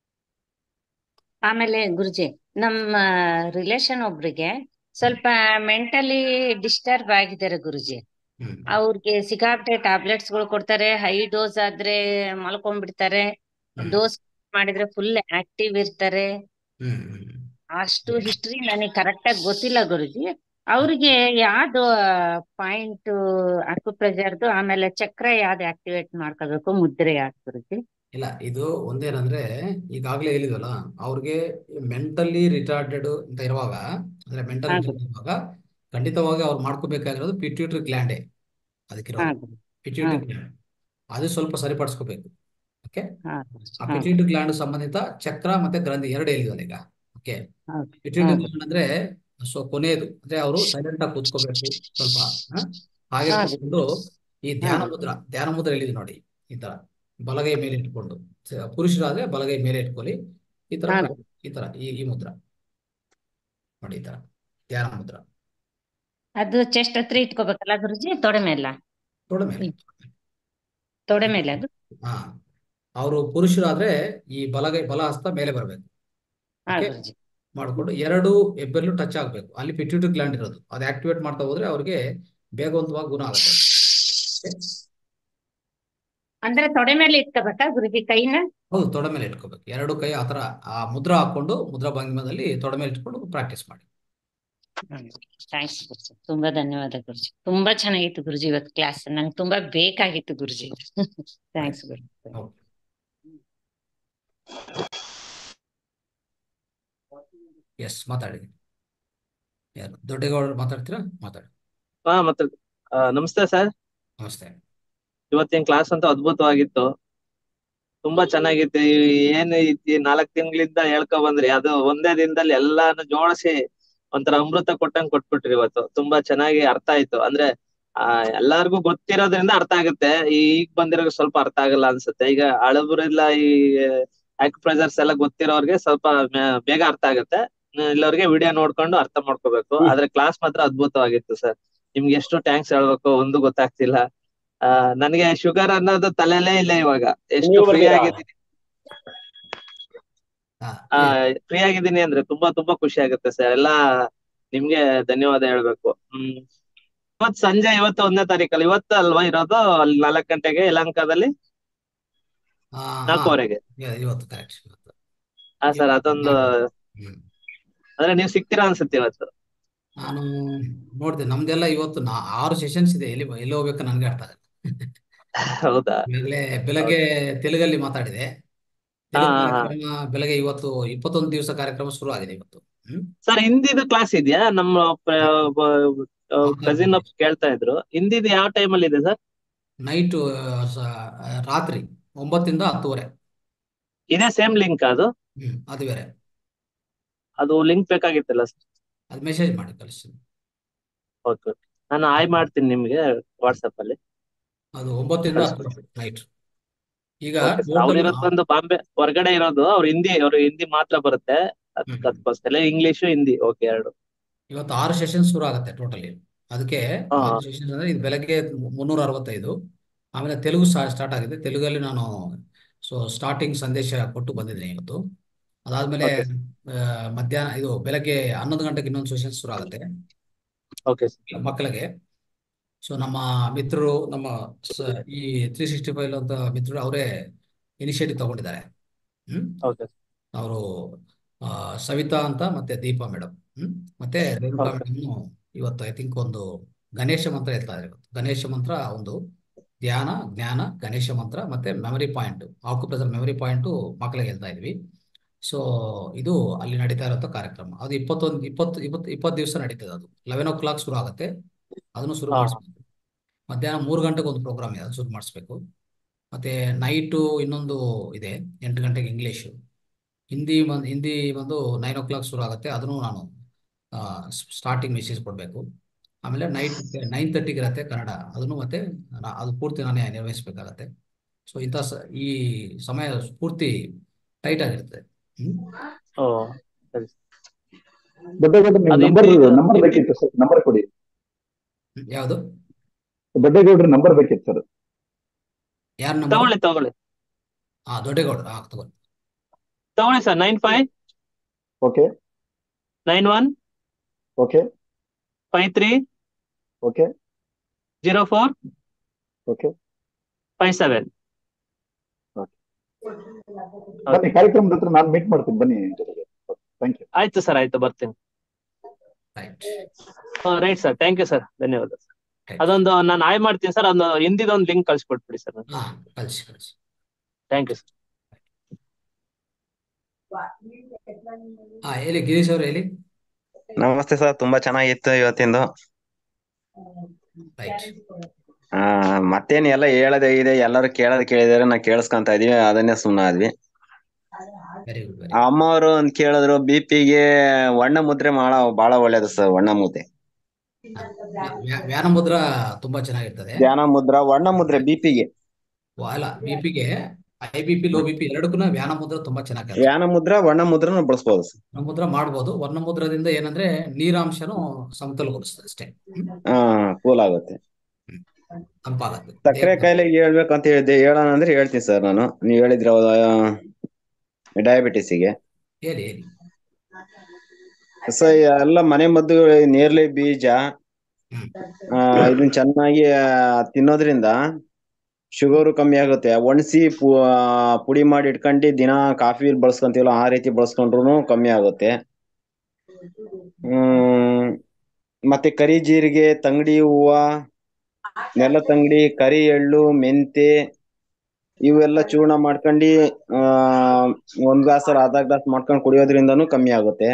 ಆಮೇಲೆ ಗುರುಜಿ ನಮ್ಮ ರಿಲೇಶನ್ ಒಬ್ರಿಗೆ ಸ್ವಲ್ಪ ಮೆಂಟಲಿ ಡಿಸ್ಟರ್ಬ್ ಆಗಿದ್ದಾರೆ ಗುರುಜಿ ಹ್ಮ್ ಅವ್ರಿಗೆ ಸಿಕ್ಕಾಪಟ್ಟೆ ಟ್ಯಾಬ್ಲೆಟ್ಸ್ ಗಳು ಕೊಡ್ತಾರೆ ಹೈ ಡೋಸ್ ಆದ್ರೆ ಮಲ್ಕೊಂಡ್ಬಿಡ್ತಾರೆ ಹ್ಮ್ ಡೋಸ್ ಮಾಡಿದ್ರೆ ಫುಲ್ ಆಕ್ಟಿವ್ ಇರ್ತಾರೆ ಹ್ಮ್ ಹ್ಮ್ ಅಷ್ಟು ಹಿಸ್ಟ್ರಿ ನನಗೆ ಕರೆಕ್ಟ್ ಆಗಿ ಗೊತ್ತಿಲ್ಲ ಗುರುಜಿ ಅವ್ರಿಗೆ ಯಾವ್ದು ಪಾಯಿಂಟ್ ಅಕ್ಯುಪ್ರೆಷರ್ದು ಆಮೇಲೆ ಚಕ್ರ ಯಾವ್ದು ಆಕ್ಟಿವೇಟ್ ಮಾಡ್ಕೋಬೇಕು ಮುದ್ರೆ ಯಾವ್ದು ಗುರುಜಿ ಇಲ್ಲ ಇದು ಒಂದೇನಂದ್ರೆ ಈಗಾಗಲೇ ಹೇಳಿದ್ವಲ್ಲ ಅವ್ರಿಗೆ ಮೆಂಟಲಿ ರಿಟಾರ್ಡೆಡ್ ಅಂತ ಇರುವಾಗ ಅಂದ್ರೆ ಮೆಂಟಲ್ ಹಾ ರಿಟಾರ್ಡ್ ಇರುವಾಗ ಖಂಡಿತವಾಗಿ ಅವ್ರು ಮಾಡ್ಕೋಬೇಕಾಗಿರೋದು ಪಿಟ್ಯೂಟರಿ ಗ್ಲ್ಯಾಂಡೇ ಹಾ ಅದಕ್ಕಿರೋದು ಗುರು ಹಾ ಪಿಟ್ಯೂಟರಿ ಗ್ಲ್ಯಾಂಡ್ ಅದು ಸ್ವಲ್ಪ ಸರಿಪಡಿಸ್ಕೋಬೇಕು ಓಕೆ ಹಾ ಆ ಹಾ ಪಿಟ್ಯೂಟರಿ ಗ್ಲ್ಯಾಂಡ್ ಸಂಬಂಧಿತ ಚಕ್ರ ಮತ್ತೆ ಗ್ರಂಥಿ ಎರಡು ಹೇಳಿದಾನೆ ಈಗ ಓಕೆ ಹೌದು ಪಿಟ್ಯೂಟರಿ ಹೌದು ಗ್ಲ್ಯಾಂಡ್ ಅಂದ್ರೆ ಸೊ ಕೊನೆಯದು ಅಂದ್ರೆ ಅವರು ಸೈಲೆಂಟ್ ಆಗಿ ಕೂತ್ಕೋಬೇಕು ಸ್ವಲ್ಪ ಹ? ಹಾಗೆ ಹಾ ಕೂತ್ಕೊಂಡು ಈ ಹಾ ಧ್ಯಾನ ಮುದ್ರಾ ಧ್ಯಾನ ಮುದ್ರೆ ಹೇಳಿದೆ ನೋಡಿ ಈ ತರ ಬಲಗೈ ಮೇಲೆ ಇಟ್ಕೊಂಡು ಸ- ಪುರುಷರಾದ್ರೆ ಬಲಗೈ ಮೇಲೆ ಇಟ್ಕೊಳ್ಳಿ ಈ ತರ ಹಾ ಪ್ರಾ- ಈ ತರ ಈ ಈ ಮುದ್ರ ನೋಡಿ ಈ ತರ ಧ್ಯಾನ ಮುದ್ರ ಅದು ಚೆಸ್ಟ್ ಹತ್ರ ಇಟ್ಕೋಬೇಕಲ್ಲ ಗುರುಜಿ ತೊಡೆ ಮೇಲ ತೊಡೆ ಮೇಲೆ ತೊಡೆ ಮೇಲೆ ಅದು ಹಾ ಅವರು ಪುರುಷರಾದ್ರೆ ಈ ಬಲಗೈ ಬಲ ಹಸ್ತ ಮೇಲೆ ಬರಬೇಕು ಹಾ ಓಕೆ ಗುರುಜಿ ಮಾಡ್ಕೊಂಡು ಎರಡು ಹೆಬ್ಬೆರಳು ಟಚ್ ಆಗ್ಬೇಕು ಅಲ್ಲಿ ಪಿಟ್ಯೂಟರಿ ಗ್ಲ್ಯಾಂಡ್ ಇರೋದು ಅದು ಆಕ್ಟಿವೇಟ್ ಮಾಡ್ತಾ ಹೋದ್ರೆ ಅವ್ರಿಗೆ ಬೇಗವಂತವಾಗಿ ಗುಣ ಆಗುತ್ತೆ ಓಕೆ? ಅಂದ್ರೆ ತೊಡೆ ಮೇಲೆ ಇಟ್ಕೋಬೇಕಾ ಗುರುಜಿ ಕೈನ ಹೌದು ತೊಡೆ ಮೇಲೆ ಇಟ್ಕೋಬೇಕು ಎರಡು ಕೈ ಆ ತರ ಆ ಮುದ್ರಾ ಹಾಕೊಂಡು ಮುದ್ರಾ ಭಂಗಿಮದಲ್ಲಿ ತೊಡೆ ಮೇಲೆ ಇಟ್ಕೊಂಡು ಪ್ರಾಕ್ಟೀಸ್ ಮಾಡಿ ಥ್ಯಾಂಕ್ಸ್ ಗುರುಜಿ ತುಂಬಾ ಧನ್ಯವಾದ ಗುರುಜಿ ತುಂಬಾ ಚೆನ್ನಾಗಿತ್ತು ಗುರುಜಿ ಇವತ್ತು ಕ್ಲಾಸ್ ನಂಗೆ ತುಂಬಾ ಬೇಕಾಗಿತ್ತು ಗುರುಜಿ ಥ್ಯಾಂಕ್ಸ್ ಗುರು ಓಕೆ ಎಸ್ ಮಾತಾಡಿ ಯಾರು ದೊಡ್ಡಗೌಡರು ಮಾತಾಡ್ತೀರಾ ಮಾತಾಡಿ ಹಾ ಮತ್ತೆ ಆ, ನಮಸ್ತೆ ಸರ್ ನಮಸ್ತೆ ಇವತ್ತಿನ ಕ್ಲಾಸ್ ಅಂತೂ ಅದ್ಭುತವಾಗಿತ್ತು ತುಂಬಾ ಚೆನ್ನಾಗಿತ್ತು ಈ ಏನ್ ಈ ನಾಲ್ಕ್ ತಿಂಗಳಿಂದ ಹೇಳ್ಕೊ ಬಂದ್ರಿ ಅದು ಒಂದೇ ದಿನದಲ್ಲಿ ಎಲ್ಲಾನು ಜೋಡಿಸಿ ಒಂಥರ ಅಮೃತ ಕೊಟ್ಟಂಗ್ ಕೊಟ್ಬಿಟ್ರಿ ಇವತ್ತು ತುಂಬಾ ಚೆನ್ನಾಗಿ ಅರ್ಥ ಆಯ್ತು ಅಂದ್ರೆ ಆ ಎಲ್ಲಾರ್ಗು ಗೊತ್ತಿರೋದ್ರಿಂದ ಅರ್ಥ ಆಗುತ್ತೆ ಈಗ ಬಂದಿರೋ ಸ್ವಲ್ಪ ಅರ್ಥ ಆಗಲ್ಲ ಅನ್ಸುತ್ತೆ ಈಗ ಹಳಬರೆಲ್ಲ ಈ ಆಕ್ಯುಪ್ರೆಸರ್ಸ್ ಎಲ್ಲ ಗೊತ್ತಿರೋರ್ಗೆ ಸ್ವಲ್ಪ ಮೇ- ಬೇಗ ಅರ್ಥ ಆಗುತ್ತೆ ಇಲ್ಲವ್ರಿಗೆ ವಿಡಿಯೋ ನೋಡ್ಕೊಂಡು ಅರ್ಥ ಮಾಡ್ಕೋಬೇಕು ಆದ್ರೆ ಕ್ಲಾಸ್ ಮಾತ್ರ ಅದ್ಭುತವಾಗಿತ್ತು ಸರ್ ನಿಮ್ಗೆ ಎಷ್ಟು ಟ್ಯಾಂಕ್ಸ್ ಹೇಳ್ಬೇಕು ಒಂದು ಗೊತ್ತಾಗ್ತಿಲ್ಲ ಆ ನನ್ಗೆ ಶುಗರ್ ಅನ್ನೋದು ತಲೆಲೇ ಇಲ್ಲ ಇವಾಗ ಎಷ್ಟು ನೀವು ಫ್ರೀ ಬರ್ತೀರಾ? ಆಗಿದ್ದೀನಿ ಹಾ ಆ ಫ್ರೀ ಆಗಿದ್ದೀನಿ ಅಂದ್ರೆ ತುಂಬಾ ತುಂಬಾ ಖುಷಿ ಆಗುತ್ತೆ ಸರ್ ಎಲ್ಲಾ ನಿಮ್ಗೆ ಧನ್ಯವಾದ ಹೇಳ್ಬೇಕು ಹ್ಮ್ ಇವತ್ ಸಂಜೆ ಇವತ್ತು ಒಂದನೇ ತಾರೀಕಲ್ಲಿ ಇವತ್ತು ಅಲ್ವಾ ಇರೋದು ಅಲ್ಲಿ ನಾಲ್ಕು ಗಂಟೆಗೆ ಯಲಹಂಕದಲ್ಲಿ ಹಾ ಹಾ ನಾಲ್ಕೂವರೆಗೆ ಇ- ಇವತ್ತು ಕರೆಕ್ಟ್ ಇವತ್ತು ಹಾ ಸರ್ ಇವತ್ತು ಅದೊಂದು ಹ್ಮ್ ಅಂದ್ರೆ ನೀವ್ ಸಿಗ್ತೀರಾ ಅನ್ಸುತ್ತೆ ಇವತ್ತು ನಾನು ನೋಡಿದೆ ನಮ್ದೆಲ್ಲ ಇವತ್ತು ನಾ ಆರು ಸೆಷನ್ಸ್ ಇದೆ ಎಲ್ಲಿ ಎಲ್ಲಿ ಹೋಗ್ಬೇಕು ನನ್ಗೆ ಅರ್ಥ ಆಗಲ್ಲ ಹೌದಾ ಈಗಾಗಲೇ ಬೆಳಗ್ಗೆ ತೆಲುಗಲ್ಲಿ ಮಾತಾಡಿದೆ ಹಾ ತೆಲುಗು ಹಾ ಹಾ ಕಾರ್ಯಕ್ರಮ ಬೆಳಗ್ಗೆ ಇವತ್ತು ಇಪ್ಪತ್ತೊಂದು ದಿವಸ ಕಾರ್ಯಕ್ರಮ ಶುರು ಆಗಿದೆ ಇವತ್ತು ಹ್ಮ್ ಸರ್ ಹಿಂದಿದು ಕ್ಲಾಸ್ ಇದೆಯಾ ನಮ್ಮ ಹಾ ಕಸಿನ್ ಕೇಳ್ತಾ ಇದ್ರು ಹಿಂದಿದು ಯಾವ ಟೈಮಲ್ಲಿ ಇದೆ ಸರ್ ನೈಟ್ ರಾತ್ರಿ ಒಂಬತ್ತಿಂದ ಹತ್ತುವರೆ ಇದೇ ಸೇಮ್ ಲಿಂಕ್ ಅದು ಹ್ಮ್ ಅದು ಬೇರೆ ಅದು ಲಿಂಕ್ ಬೇಕಾಗಿತ್ತಲ್ಲ ಸರ್ ಅದು ಮೆಸೇಜ್ ಮಾಡಿ ಕಳಿಸ್ತೀನಿ ಓಕೆ ಓಕೆ ನಾನು ಆಯ್ ಮಾಡ್ತೀನಿ ನಿಮ್ಗೆ ವಾಟ್ಸಪ್ ಅಲ್ಲಿ ಅದು ಒಂಬತ್ತಿಂದ ಕಳಿಸ್ಕೊಡಿ ಹತ್ತುವರೆ ನೈಟ್ ಈಗ ಓಕೆ ಸರ್ ಅವ್ರು ಟೋಟಲ್ ಇರೋದು ಬಂದು ಬಾಂಬೆ ಹೊರಗಡೆ ಇರೋದು ಅವ್ರು ಹಿಂದಿ ಅವ್ರು ಹಿಂದಿ ಮಾತ್ರ ಬರುತ್ತೆ ಅದ್ ಹ್ಮ್ ಅದಕ್ಕೋಸ್ಕರ ಇಂಗ್ಲಿಷು ಹಿಂದಿ ಓಕೆ ಎರಡು ಇವತ್ತು ಆರು ಸೆಷನ್ ಶುರು ಆಗುತ್ತೆ ಟೋಟಲಿ ಅದಕ್ಕೆ ಹಾ ಆರು ಸೆಷನ್ಸ್ ಅಂದ್ರೆ ಇದು ಬೆಳಗ್ಗೆ ಮುನ್ನೂರ ಅರವತ್ತೈದು ಆಮೇಲೆ ತೆಲುಗು ಸ್ಟಾರ್ಟ್ ಆಗಿದೆ ತೆಲುಗಲ್ಲಿ ನಾನು ಸೊ ಸ್ಟಾರ್ಟಿಂಗ್ ಸಂದೇಶ ಕೊಟ್ಟು ಬಂದಿದ್ದೀನಿ ಇವತ್ತು ಅದಾದ್ಮೇಲೆ ಓಕೆ ಆ, ಮಧ್ಯಾಹ್ನ ಇದು ಬೆಳಗ್ಗೆ ಹನ್ನೊಂದು ಗಂಟೆಗೆ ಇನ್ನೊಂದು ಸೆಷನ್ ಶುರು ಆಗುತ್ತೆ ಓಕೆ ಸರ್ ಮಕ್ಕಳಿಗೆ ಸೊ ನಮ್ಮ ಮಿತ್ರರು ನಮ್ಮ ಸ- ಈ ತ್ರೀ ಸಿಕ್ಸ್ಟಿ ಫೈವ್ ಅಂತ ಮಿತ್ರರು ಅವರೇ ಇನಿಷಿಯೇಟಿವ್ ತಗೊಂಡಿದ್ದಾರೆ ಹ್ಮ್ ಓಕೆ ಅವರು ಸವಿತಾ ಅಂತ ಮತ್ತೆ ದೀಪಾ ಮೇಡಮ್ ಹ್ಮ್ ಮತ್ತೆ ರೇಣುಕಾ ಓಕೆ ಮೇಡಮ್ ಇವತ್ತು ಐ ಥಿಂಕ್ ಒಂದು ಗಣೇಶ ಮಂತ್ರ ಹೇಳ್ತಾ ಇದ್ದಾರೆ ಇವತ್ತು ಗಣೇಶ ಮಂತ್ರ ಒಂದು ಧ್ಯಾನ ಜ್ಞಾನ ಗಣೇಶ ಮಂತ್ರ ಮತ್ತೆ memory point acupressure memory point ಮಕ್ಕಳಿಗೆ ಹೇಳ್ತಾ ಇದ್ವಿ ಸೊ ಇದು ಅಲ್ಲಿ ನಡೀತಾ ಇರೋಂಥ ಕಾರ್ಯಕ್ರಮ ಅದು ಇಪ್ಪತ್ತೊಂದು ಇಪ್ಪತ್ತು ಇಪ್ಪತ್ತು ಇಪ್ಪತ್ತು ದಿವಸ ನಡೀತದೆ ಅದು ಲೆವೆನ್ ಓ ಕ್ಲಾಕ್ ಶುರು ಆಗುತ್ತೆ ಅದನ್ನು ಶುರು ಹಾ ಮಾಡಿಸ್ಬೇಕು ಮಧ್ಯಾಹ್ನ ಮೂರು ಗಂಟೆಗೆ ಒಂದು ಪ್ರೋಗ್ರಾಮ್ ಇದೆ ಅದು ಶುರು ಮಾಡಿಸ್ಬೇಕು ಮತ್ತೆ ನೈಟು ಇನ್ನೊಂದು ಇದೆ ಎಂಟು ಗಂಟೆಗೆ ಇಂಗ್ಲೀಷು ಹಿಂದಿ ಬಂದು ಹಿಂದಿ ಬಂದು ನೈನ್ ಓ ಕ್ಲಾಕ್ ಶುರು ಆಗುತ್ತೆ ಅದನ್ನು ನಾನು ಸ್ಟಾರ್ಟಿಂಗ್ ಮೆಸೇಜ್ ಕೊಡಬೇಕು ಆಮೇಲೆ ನೈಟ್ ನೈನ್ ತರ್ಟಿಗೆ ಇರುತ್ತೆ ಕನ್ನಡ ಅದನ್ನು ಮತ್ತೆ ನಾ- ಅದು ಪೂರ್ತಿ ನಾನೇ ನಿರ್ವಹಿಸಬೇಕಾಗತ್ತೆ ಸೊ ಇಂಥ ಸ ಈ ಸಮಯ ಪೂರ್ತಿ ಟೈಟ್ ಆಗಿರ್ತದೆ ಹ್ಮ್ ಓ ಸರಿ ದೊಡ್ಡಗೌಡ್ರು ನಿಮ್ ಅದು ನಂಬರ್ ಹಿಂದಿ ನಂಬರ್ ಹಿಂದಿ ಬೇಕಿತ್ತು ಸರ್ ನಂಬರ್ ಕೊಡಿ ಹ್ಮ್. ಯಾವುದು ದೊಡ್ಡಗೌಡ್ರ ನಂಬರ್ ಬೇಕಿತ್ತು ಸರ್ ಯಾರ ನಂಬರು ತಗೊಳ್ಳಿ ತಗೊಳ್ಳಿ ಹಾ ದೊಡ್ಡಗೌಡ್ರು ಹಾ ತಗೊಳ್ಳಿ ತಗೊಳ್ಳಿ sir nine five okay nine one okay five three okay zero four okay five seven okay okay ಬನ್ನಿ ಕಾರ್ಯಕ್ರಮದ ಹತ್ರ ನಾನು ಮೀಟ್ ಮಾಡ್ತೀನಿ ಬನ್ನಿ ಜೊತೆಗೆ ಥ್ಯಾಂಕ್ ಯು ಆಯ್ತು ಸರ್ ಆಯ್ತು ಬರ್ತೀನಿ right right sir thank you sir ಧನ್ಯವಾದ ಸರ್ ರೈಟ್ ಅದೊಂದು ನಾನು ಆಯ್ ಮಾಡ್ತೀನಿ ಸರ್ ಒಂದು ಹಿಂದಿದೊಂದು ಲಿಂಕ್ ಕಳ್ಸಿಕೊಟ್ಬಿಡಿ ಸರ್ ಹಾ ಕಳಿಸಿ ಕಳಿಸಿ ಥ್ಯಾಂಕ್ ಯು ಸರ್ ಹಾ ಹೇಳಿ ಗಿರೀಶ್ ಅವ್ರು ಹೇಳಿ ನಮಸ್ತೆ ಸರ್ ತುಂಬಾ ಚೆನ್ನಾಗಿತ್ತು ಇವತ್ತಿಂದು ರೈಟ್ ಆ ಮತ್ತೇನ್ ಎಲ್ಲ ಹೇಳದೆ ಇದೆ ಎಲ್ಲರೂ ಕೇಳೋದ್ ಕೇಳಿದಾರೆ ನಾ ಕೇಳಿಸ್ಕೊಂತ ಇದೀವಿ ಅದನ್ನೇ ಸುಮ್ಮನಾದ್ವಿ ವೆರಿ ಗುಡ್ ವೆರಿ ಆ ಅಮ್ಮವ್ರು ಒಂದ್ ಕೇಳಿದ್ರು ಬಿ ಪಿಗೆ ವರ್ಣ ಮುದ್ರೆ ಮಾಡ ಬಹಳ ಒಳ್ಳೇದು ಸರ್ ವರ್ಣ ಮುದ್ರೆ ವ್ಯಾನ ಮುದ್ರ ತುಂಬಾ ಚೆನ್ನಾಗಿರ್ತದೆ ಧ್ಯಾನ ಮುದ್ರ ವರ್ಣ ಮುದ್ರೆ ಬಿ ಪಿಗೆ ವ- ಅಲ್ಲ ಬಿ ಪಿಗೆ high B P low B P ಎರಡಕ್ಕೂ ವ್ಯಾನ ಮುದ್ರ ತುಂಬಾ ಚೆನ್ನಾಗಿ ಕೆಲಸ ಧ್ಯಾನ ಮುದ್ರ ವರ್ಣ ಮುದ್ರನು ಬಳಸ್ಬೋದು ಸರ್ ವರ್ಣ ಮುದ್ರ ಮಾಡ್ಬೋದು ವರ್ಣ ಮುದ್ರದಿಂದ ಏನಂದ್ರೆ ನೀರಾಂಶನು ಸಮತೋಲಗೊಳಿಸ್ತದೆ ಅಷ್ಟೇ ಹ್ಮ್? ಹಾ ಕೂಲ್ ಆಗುತ್ತೆ ತಂಪಾಗತ್ತೆ ಸಕ್ಕರೆ ದೇಹಕ್ಕೆ ಕಾಯಿಲೆಗೆ ಹೇಳ್ಬೇಕಂತ ಹೇಳಿದ್ದೆ ಹೇಳೋಣ ಅಂದ್ರೆ ಹೇಳ್ತೀನಿ ಸರ್ ನಾನು ನೀವ್ ಹೇಳಿದ್ರ ಡಯಾಬಿಟಿಸಿಗೆ ಹೇಳಿ ಹೇಳಿ ಸೊ ಎಲ್ಲ ಮನೆ ಮದ್ದು ನೇರ್ಲೆ ಬೀಜ ಹ್ಮ್ ಆ, ಇದನ್ನ ಚೆನ್ನಾಗಿ ಆ, ತಿನ್ನೋದ್ರಿಂದ ಶುಗರು ಕಮ್ಮಿ ಆಗುತ್ತೆ ಒಣಸಿ ಪು- ಆ, ಪುಡಿ ಮಾಡಿ ಇಟ್ಕೊಂಡು ದಿನ ಕಾಫಿ ಬಳಸ್ಕೊಂತೀವಲ್ಲ ಆ ರೀತಿ ಬಳಸ್ಕೊಂಡ್ರು ಕಮ್ಮಿ ಆಗುತ್ತೆ ಹ್ಮ್ ಮತ್ತೆ ಕರಿ ಜೀರಿಗೆ ತಂಗಡಿ ಹೂವ ನೆಲ ತಂಗಡಿ ಕರಿ ಎಳ್ಳು ಮೆಂತೆ ಇವೆಲ್ಲ ಚೂರ್ಣ ಮಾಡ್ಕೊಂಡು ಆ ಒಂದ್ ಗ್ಲಾಸ್ ಅರ್ಧ ಗ್ಲಾಸ್ ಮಾಡ್ಕೊಂಡು ಕುಡಿಯೋದ್ರಿಂದನೂ ಕಮ್ಮಿ ಆಗುತ್ತೆ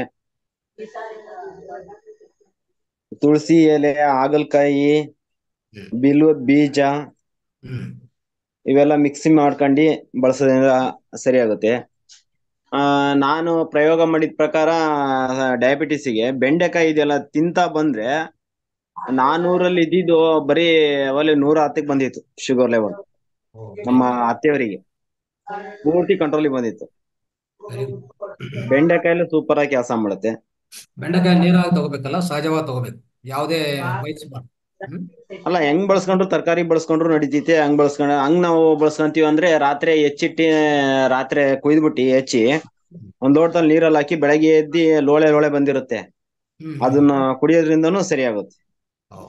ತುಳಸಿ ಎಲೆ ಹಾಗಲಕಾಯಿ ಹ್ಮ್ ಬಿಲ್ವದ ಬೀಜ ಹ್ಮ್ ಇವೆಲ್ಲ ಮಿಕ್ಸಿ ಮಾಡ್ಕೊಂಡು ಬಳಸೋದ್ರಿಂದ ಸರಿ ಆಗುತ್ತೆ ಆ ನಾನು ಪ್ರಯೋಗ ಮಾಡಿದ ಪ್ರಕಾರ ಡಯಾಬಿಟಿಸಿಗೆ ಬೆಂಡೆಕಾಯಿ ಇದೆಲ್ಲ ತಿಂತಾ ಬಂದ್ರೆ ನಾನೂರಲ್ಲಿ ಇದ್ದಿದ್ದು ಬರೀ ಅವಲ್ಲಿ ನೂರ ಹತ್ತಕ್ಕೆ ಬಂದಿತ್ತು ಶುಗರ್ ಲೆವೆಲ್ ಓಕೆ ನಮ್ಮ ಅತ್ತೆಯವರಿಗೆ ಪೂರ್ತಿ ಕಂಟ್ರೋಲಿಗೆ ಬಂದಿತ್ತು ವೆರಿ ಗುಡ್ ಬೆಂಡೆಕಾಯಿಲು ಸೂಪರ್ ಆಗಿ ಕೆಲಸ ಮಾಡುತ್ತೆ ಬೆಂಡೆಕಾಯಿ ನೇರವಾಗಿ ತಗೋಬೇಕಲ್ಲ ಸಹಜವಾಗಿ ತಗೋಬೇಕು ಯಾವುದೇ ಬಯಸ್ಬಾರ್ದು ಹ್ಮ್ ಅಲ್ಲ ಹೆಂಗ್ ಬಳಸ್ಕೊಂಡ್ರು ತರಕಾರಿ ಬಳಸ್ಕೊಂಡ್ರು ನಡೀತೈತೆ ಹಂಗ್ ಬಳಸ್ಕೊಂಡ್ ಹಂಗ್ ನಾವು ಬಳಸ್ಕೊಂತೀವಿ ಅಂದ್ರೆ ರಾತ್ರಿ ಹೆಚ್ಚಿಟ್ಟಿ ರಾತ್ರಿ ಕುಯ್ದ್ಬಿಟ್ಟು ಹೆಚ್ಚಿ ಒಂದ್ ಲೋಟದಲ್ಲಿ ನೀರಲ್ಲಿ ಹಾಕಿ ಬೆಳಗ್ಗೆ ಎದ್ದಿ ಲೋಳೆ ಲೋಳೆ ಬಂದಿರುತ್ತೆ ಹ್ಮ್ ಹ್ಮ್ ಅದನ್ನ ಕುಡಿಯೋದ್ರಿಂದನೂ ಸರಿ ಆಗುತ್ತೆ ಓ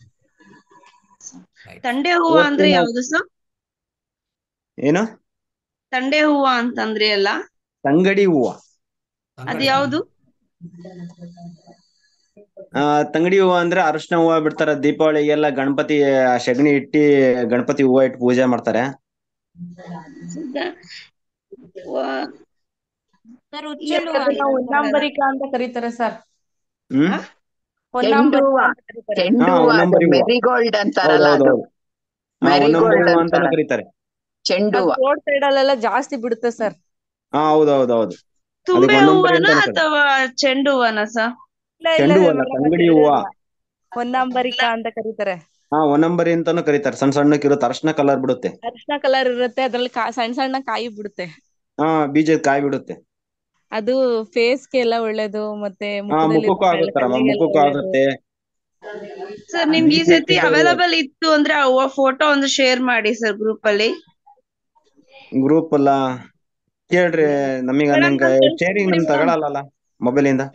ರೈಟ್ ತಂಡೆ ಹೂವ ಇವತ್ತು ಅಂದ್ರೆ ನಾವು ಯಾವ್ದು ಸರ್ ಏನು ತಂಡೆ ಹೂವ ಅಂತಂದ್ರಿ ಅಲ್ಲ ತಂಗಡಿ ಹೂವ ಅದ್ ತಂಗಡಿ ಯಾವ್ದು ಆ ತಂಗಡಿ ಹೂವ ಅಂದ್ರೆ ಅರಿಶಿನ ಹೂವ ಬಿಡ್ತಾರ ದೀಪಾವಳಿಗೆಲ್ಲ ಗಣಪತಿ ಆ ಸಗಣಿ ಇಟ್ಟಿ ಗಣಪತಿ ಹೂವ ಇಟ್ಟು ಪೂಜೆ ಮಾಡ್ತಾರೆ ವ- ಸರ್ ಈ ಉಚ್ಚಲ್ ಹೂವ ಅದನ್ನ ಅಂತ ಹೊನ್ನಾಂಬರಿಕ ಅಂತ ಕರೀತಾರೆ ಸರ್ ಹ್ಮ್ ಚೆಂಡು ಹೂವ ಚೆಂಡು ಹಾ ಹೂವ ಅದು ಒಂಬಂಬರಿ ಹೂವ ಮೆರಿಗೋಲ್ಡ್ ಅಂತಾರಲ್ಲ ಅದು ಹೌದೌದೌದು ಹಾ ಒಂಬಂಬರಿ ಮೆರಿಗೋಲ್ಡ್ ಹೂವ ಅಂತಾನು ಅಂತಾರ ಕರೀತಾರೆ ಚೆಂಡು ಹೂವ ರೋಡ್ ಸೈಡ್ ಅಲ್ಲೆಲ್ಲ ಜಾಸ್ತಿ ಬಿಡುತ್ತೆ ಸರ್ ಹಾ ಹೌದೌದೌದು ಅದಕ್ಕೆ ತುಂಬೆ ಒಂಬಂಬರಿ ಹೂವನ ಅಂತಾನು ಕರೀತಾರೆ ಅಥವಾ ಚೆಂಡು ಹೂವನ ಸರ್ ಇಲ್ಲ ಇಲ್ಲ ಚೆಂಡು ಹೂವ ಅಲ್ಲ ಮೇಡಮ್ ತಂಗಡಿ ಹೂವ ಹೊನ್ನಾಂಬರಿಕ ಅಂತ ಕರೀತಾರೆ ಹಾ ಒಂಬಂಬರಿ ಅಂತಾನು ಕರೀತಾರೆ ಸಣ್ಣ ಸಣ್ಣಕ್ಕಿರುತ್ತೆ ಅರಿಶಿನ ಕಲರ್ ಬಿಡುತ್ತೆ ಅರಿಶಿನ ಕಲರ್ ಇರುತ್ತೆ ಅದ್ರಲ್ಲಿ ಕಾ ಸಣ್ಣ ಸಣ್ಣ ಕಾಯಿ ಬಿಡುತ್ತೆ ಹಾ ಬೀಜದ ಕಾಯಿ ಬಿಡುತ್ತೆ ಅದು ಫೇಸ್ಗೆ ಎಲ್ಲ ಒಳ್ಳೇದು ಮತ್ತೆ ಹಾ ಮುಖದಲ್ಲಿ ಮುಖಕ್ಕೂ ಆಗುತ್ತಾರಮ್ಮ ಕಣ್ಣಿಗೆಲ್ಲ ಮುಖಕ್ಕೂ ಒಳ್ಳೇದು ಆಗುತ್ತೆ ಸರ್ ನಿಮ್ಗೆ ಈ ಬಿ ಪಿ ಸತಿ ಶುಗರ್ ಅವೈಲಬಲ್ ಇತ್ತು ಅಂದ್ರೆ ಆ ಫೋಟೋ ಒಂದು ಶೇರ್ ಮಾಡಿ ಸರ್ ಗ್ರೂಪ್ ಅಲ್ಲಿ ಗ್ರೂಪ್ ಎಲ್ಲ ಕೇಳ್ರಿ ನಮಗ ಮೇಡಮ್ ನಂಗೆ ನಾನ್ ಶೇರಿಂಗ್ ಕಳ್ಸ್ಕೊಡಿ ನಮ್ ತಗೊಳಲ್ಲ ಮೊಬೈಲ್ ಇಂದ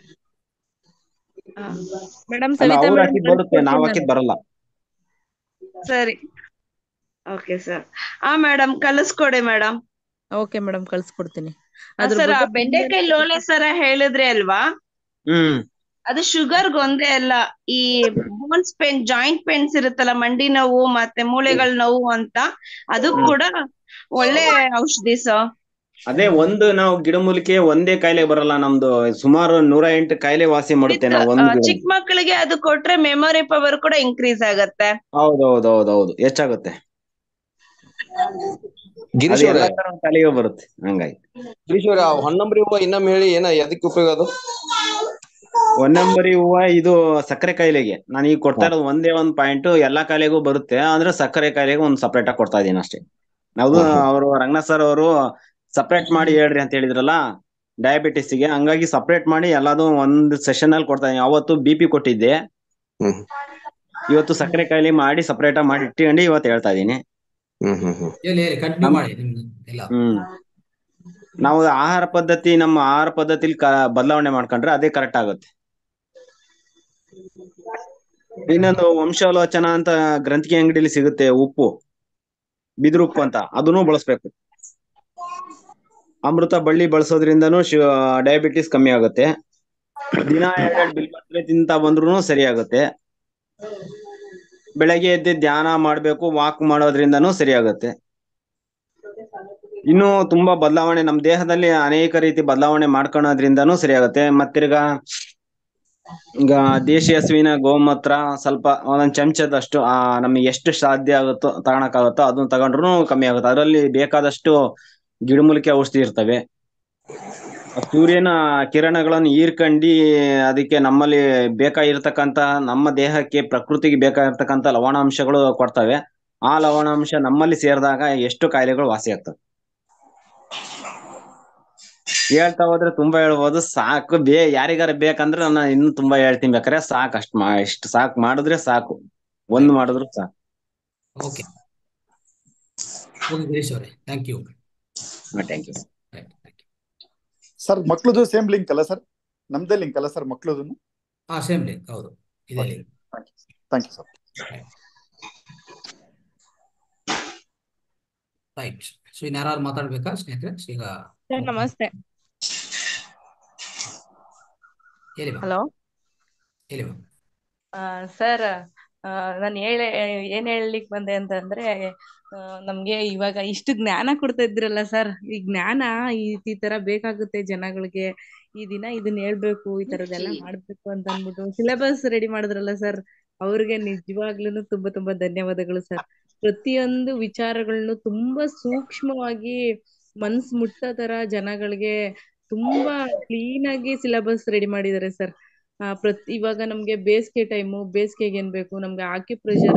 ಮೇಡಮ್ ಅಲ್ಲ ಸವಿತಾ ಅವ್ರು ಮೇಡಮ್ ಹಾಕಿದ್ ಬರುತ್ತೆ ನಾವ್ ಕಳ್ಸ್ಕೊಡ್ತೀನಿ ಹಾಕಿದ್ ನಾನು ಬರಲ್ಲ ಸರಿ ಓಕೆ ಸರ್ ಆ ಮೇಡಮ್ ಕಲಿಸ್ಕೊಡಿ ಮೇಡಮ್ ಓಕೆ ಮೇಡಮ್ ಕಳ್ಸ್ಕೊಡ್ತೀನಿ ಅದ್ರ ಸರ್ ಆ ಬಗ್ಗೆ ಬೆಂಡೆಕಾಯಿ ಲೋಳೆ ಸರ ಹೇಳಿದ್ರಿ ಅಲ್ವಾ ಹ್ಮ್ ಅದು ಶುಗರ್ ಒಂದೇ ಅಲ್ಲ ಈ ಬೋನ್ಸ್ ಪೇನ್ ಜಾಯಿಂಟ್ ಪೇನ್ಸ್ ಇರುತ್ತಲ್ಲ ಮಂಡಿ ನೋವು ಮತ್ತೆ ಮೂಳೆಗಳ ನೋವು ಅಂತ ಅದು ಹ್ಮ್ ಕೂಡ ಒಳ್ಳೆ ಔಷಧಿ ಸರ್ ಅದೇ ಒಂದು ನಾವು ಗಿಡಮೂಲಿಕೆ ಒಂದೇ ಕಾಯಿಲೆ ಬರಲ್ಲ ನಮ್ದು ಸುಮಾರು ನೂರ ಎಂಟು ಕಾಯಿಲೆ ವಾಸಿ ಮಾಡುತ್ತೆ ವಿತ್ ನಾವು ಒಂದು ಗಿಡ ಚಿಕ್ಕ ಮಕ್ಕಳಿಗೆ ಅದು ಕೊಟ್ರೆ ಮೆಮೊರಿ ಪವರ್ ಕೂಡ ಇನ್ಕ್ರೀಸ್ ಆಗತ್ತೆ ಹೌದೌದೌದೌದು ಹೆಚ್ಚಾಗುತ್ತೆ ಗಿರೀಶ್ ಅದು ಅವ್ರೆ ಎಲ್ಲಾ ತರ ಕಾಯಿಲೆಗೆ ಬರುತ್ತೆ ಹಂಗಾಗಿ ಗಿರೀಶ್ ಅವ್ರೆ ಆ ಹೊನ್ನಂಬರಿ ಹೂವ ಇನ್ನೊಮ್ಮೆ ಹೇಳಿ ಏನ ಎದಕ್ಕೆ ಉಪಯೋಗ ಅದು ಒಂದಂಬರಿ ಹೂವ ಇದು ಸಕ್ಕರೆ ಕಾಯಿಲೆಗೆ ನಾನು ಈಗ ಕೊಡ್ತಾ ಹಾ ಇರೋದು ಒಂದೇ ಒಂದ್ ಪಾಯಿಂಟ್ ಎಲ್ಲಾ ಕಾಯಿಲೆಗೂ ಬರುತ್ತೆ ಅಂದ್ರೆ ಸಕ್ಕರೆ ಕಾಯಿಲೆಗೆ ಒಂದ್ ಸಪರೇಟ್ ಆಗಿ ಕೊಡ್ತಾ ಇದೀನಿ ಅಷ್ಟೇ ನಾವು ಹಾ ಹಾ ಅವರು ರಂಗನಾಥ್ ಸರ್ ಅವರು ಸಪರೇಟ್ ಮಾಡಿ ಹೇಳ್ರಿ ಅಂತ ಹೇಳಿದ್ರಲ್ಲ ಡಯಾಬಿಟಿಸ್ ಗೆ ಹಂಗಾಗಿ ಸಪರೇಟ್ ಮಾಡಿ ಎಲ್ಲಾದು ಒಂದ್ ಸೆಷನ್ ಅಲ್ಲಿ ಕೊಡ್ತಾ ಇದೀನಿ ಅವತ್ತು ಬಿ ಪಿ ಕೊಟ್ಟಿದ್ದೆ ಹ್ಮ್ ಇವತ್ತು ಸಕ್ಕರೆ ಕಾಯಿಲೆ ಮಾಡಿ ಸಪರೇಟ್ ಆಗಿ ಮಾಡಿ ಇಟ್ಕೊಂಡು ಇವತ್ತು ಹೇಳ್ತಾ ಇದೀನಿ ಹ್ಮ್ ಹ್ಮ್ ಹ್ಮ್ ಹೇಳಿ ಹೇಳಿ ಕಂಟಿನ್ಯೂ ನಮ್ ಮಾಡಿ ನಿಮ್ದು ಎಲ್ಲ ಹ್ಮ್ ನಾವು ಆಹಾರ ಪದ್ಧತಿ ನಮ್ಮ ಆಹಾರ ಪದ್ಧತಿಲಿ ಬದಲಾವಣೆ ಮಾಡ್ಕೊಂಡ್ರೆ ಅದೇ ಕರೆಕ್ಟ್ ಆಗುತ್ತೆ ಇನ್ನೊಂದು ವಂಶಾಲೋಚನ ಅಂತ ಗ್ರಂಥಿಗೆ ಅಂಗಡಿಲಿ ಸಿಗುತ್ತೆ ಉಪ್ಪು ಬಿದಿರು ಉಪ್ಪು ಅಂತ ಅದನ್ನು ಬಳಸ್ಬೇಕು ಅಮೃತ ಬಳ್ಳಿ ಬಳಸೋದ್ರಿಂದನೂ ಡಯಾಬಿಟಿಸ್ ಕಮ್ಮಿ ಆಗುತ್ತೆ ದಿನ ಎರಡೆರಡು ಬಿಲ್ಪತ್ರೆ ತಿಂತ ಬಂದ್ರು ಸರಿ ಆಗುತ್ತೆ ಬೆಳಗ್ಗೆ ಎದ್ದು ಧ್ಯಾನ ಮಾಡ್ಬೇಕು ವಾಕ್ ಮಾಡೋದ್ರಿಂದನೂ ಸರಿ ಆಗುತ್ತೆ ಇನ್ನು ತುಂಬಾ ಬದಲಾವಣೆ ನಮ್ಮ ದೇಹದಲ್ಲಿ ಅನೇಕ ರೀತಿ ಬದಲಾವಣೆ ಮಾಡ್ಕೊಳೋದ್ರಿಂದನೂ ಸರಿ ಆಗುತ್ತೆ ಮತ್ತಿರ್ಗ ಈಗ ದೇಶಿ ಹಸುವಿನ ಗೋಮೂತ್ರ ಸ್ವಲ್ಪ ಒಂದೊಂದ್ ಚಮಚದಷ್ಟು ಆ ನಮಗೆ ಎಷ್ಟು ಸಾಧ್ಯ ಆಗುತ್ತೋ ತಗೊಳಕ್ಕಾಗುತ್ತೋ ಅದನ್ನ ತಗೊಂಡ್ರು ಕಮ್ಮಿ ಆಗುತ್ತೆ ಅದರಲ್ಲಿ ಬೇಕಾದಷ್ಟು ಗಿಡಮೂಲಿಕೆ ಔಷಧಿ ಇರ್ತವೆ ಆ ಸೂರ್ಯನ ಕಿರಣಗಳನ್ನು ಹೀರ್ಕಂಡಿ ಅದಕ್ಕೆ ನಮ್ಮಲ್ಲಿ ಬೇಕಾಗಿರ್ತಕ್ಕಂತ ನಮ್ಮ ದೇಹಕ್ಕೆ ಪ್ರಕೃತಿಗೆ ಬೇಕಾಗಿರ್ತಕ್ಕಂತ ಲವಣಾಂಶಗಳು ಕೊಡ್ತವೆ ಆ ಲವಣಾಂಶ ನಮ್ಮಲ್ಲಿ ಸೇರಿದಾಗ ಎಷ್ಟು ಕಾಯಿಲೆಗಳು ವಾಸಿ ಆಗ್ತವೆ ಹೇಳ್ತಾ ಹೋದ್ರೆ ತುಂಬಾ ಹೇಳ್ಬೋದು ಸಾಕು ಬೇ ಯಾರಿಗಾರ ಬೇಕಂದ್ರೆ ನಾನು ಇನ್ನು ತುಂಬಾ ಹೇಳ್ತೀನಿ ಬೇಕಾರೆ ಸಾಕು ಅಷ್ಟ್ ಮಾ ಇಷ್ಟು ಸಾಕು ಮಾಡಿದ್ರೆ ಸಾಕು ಒಂದ್ ಮಾಡಿದ್ರು ಸಾಕು ಓಕೆ ಓಕೆ ಗಿರೀಶ್ ಅವರೇ thank you thank you sir ಮಕ್ಳದು ಸೇಮ್ ಲಿಂಕ್ ಅಲ್ಲ ಸರ್ ನಮ್ದೇ ಲಿಂಕ್ ಅಲ್ಲ ಸರ್ ಮಕ್ಳದು ಹಾ ಸೇಮ್ ಲಿಂಕ್ ಹೌದು ಇದೇ link thank you sir right so ಇನ್ಯಾರು ಮಾತಾಡ್ಬೇಕಾ ಸ್ನೇಹಿತರೆ ಈಗ ಸರ್ ನಮಸ್ತೆ ಹೇಳಿ ಮ್ಯಾಮ್ ಹಲೋ ಹೇಳಿ ಮ್ಯಾಮ್ ಸರ್ ನಾನು ಹೇಳ ಏನ್ ಹೇಳಲಿಕ್ ಬಂದೆ ಅಂತಂದ್ರೆ ಆ, ನಮ್ಗೆ ಇವಾಗ ಇಷ್ಟು ಜ್ಞಾನ ಕೊಡ್ತಾ ಇದ್ರಲ್ಲ ಸರ್ ಈ ಜ್ಞಾನ ಈ ಈ ತರ ಬೇಕಾಗುತ್ತೆ ಜನಗಳಿಗೆ ಈ ದಿನ ಇದನ್ನ ಹೇಳ್ಬೇಕು ಈ ತರದೆಲ್ಲ ಮಾಡ್ಬೇಕು ಅಂತ ಅಂದ್ಬಿಟ್ಟು ಸಿಲೆಬಸ್ ರೆಡಿ ಮಾಡಿದ್ರಲ್ಲ ಸರ್ ಅವ್ರಿಗೆ ನಿಜವಾಗ್ಲೂ ತುಂಬಾ ತುಂಬಾ ಧನ್ಯವಾದಗಳು ಸರ್ ಪ್ರತಿಯೊಂದು ವಿಚಾರಗಳನ್ನು ತುಂಬಾ ಸೂಕ್ಷ್ಮವಾಗಿ ಮನ್ಸ್ ಮುಟ್ಟೋ ತರ ಜನಗಳಿಗೆ ತುಂಬಾ ಕ್ಲೀನ್ ಆಗಿ ಸಿಲೆಬಸ್ ರೆಡಿ ಮಾಡಿದ್ದಾರೆ ಸರ್ ಆ ಪ್ರತಿ ಇವಾಗ ನಮ್ಗೆ ಬೇಸಿಗೆ ಟೈಮು ಬೇಸಿಗೆಗೆ ಏನ್ ಬೇಕು ನಮ್ಗೆ ಆಕ್ಯುಪ್ರೆಷರ್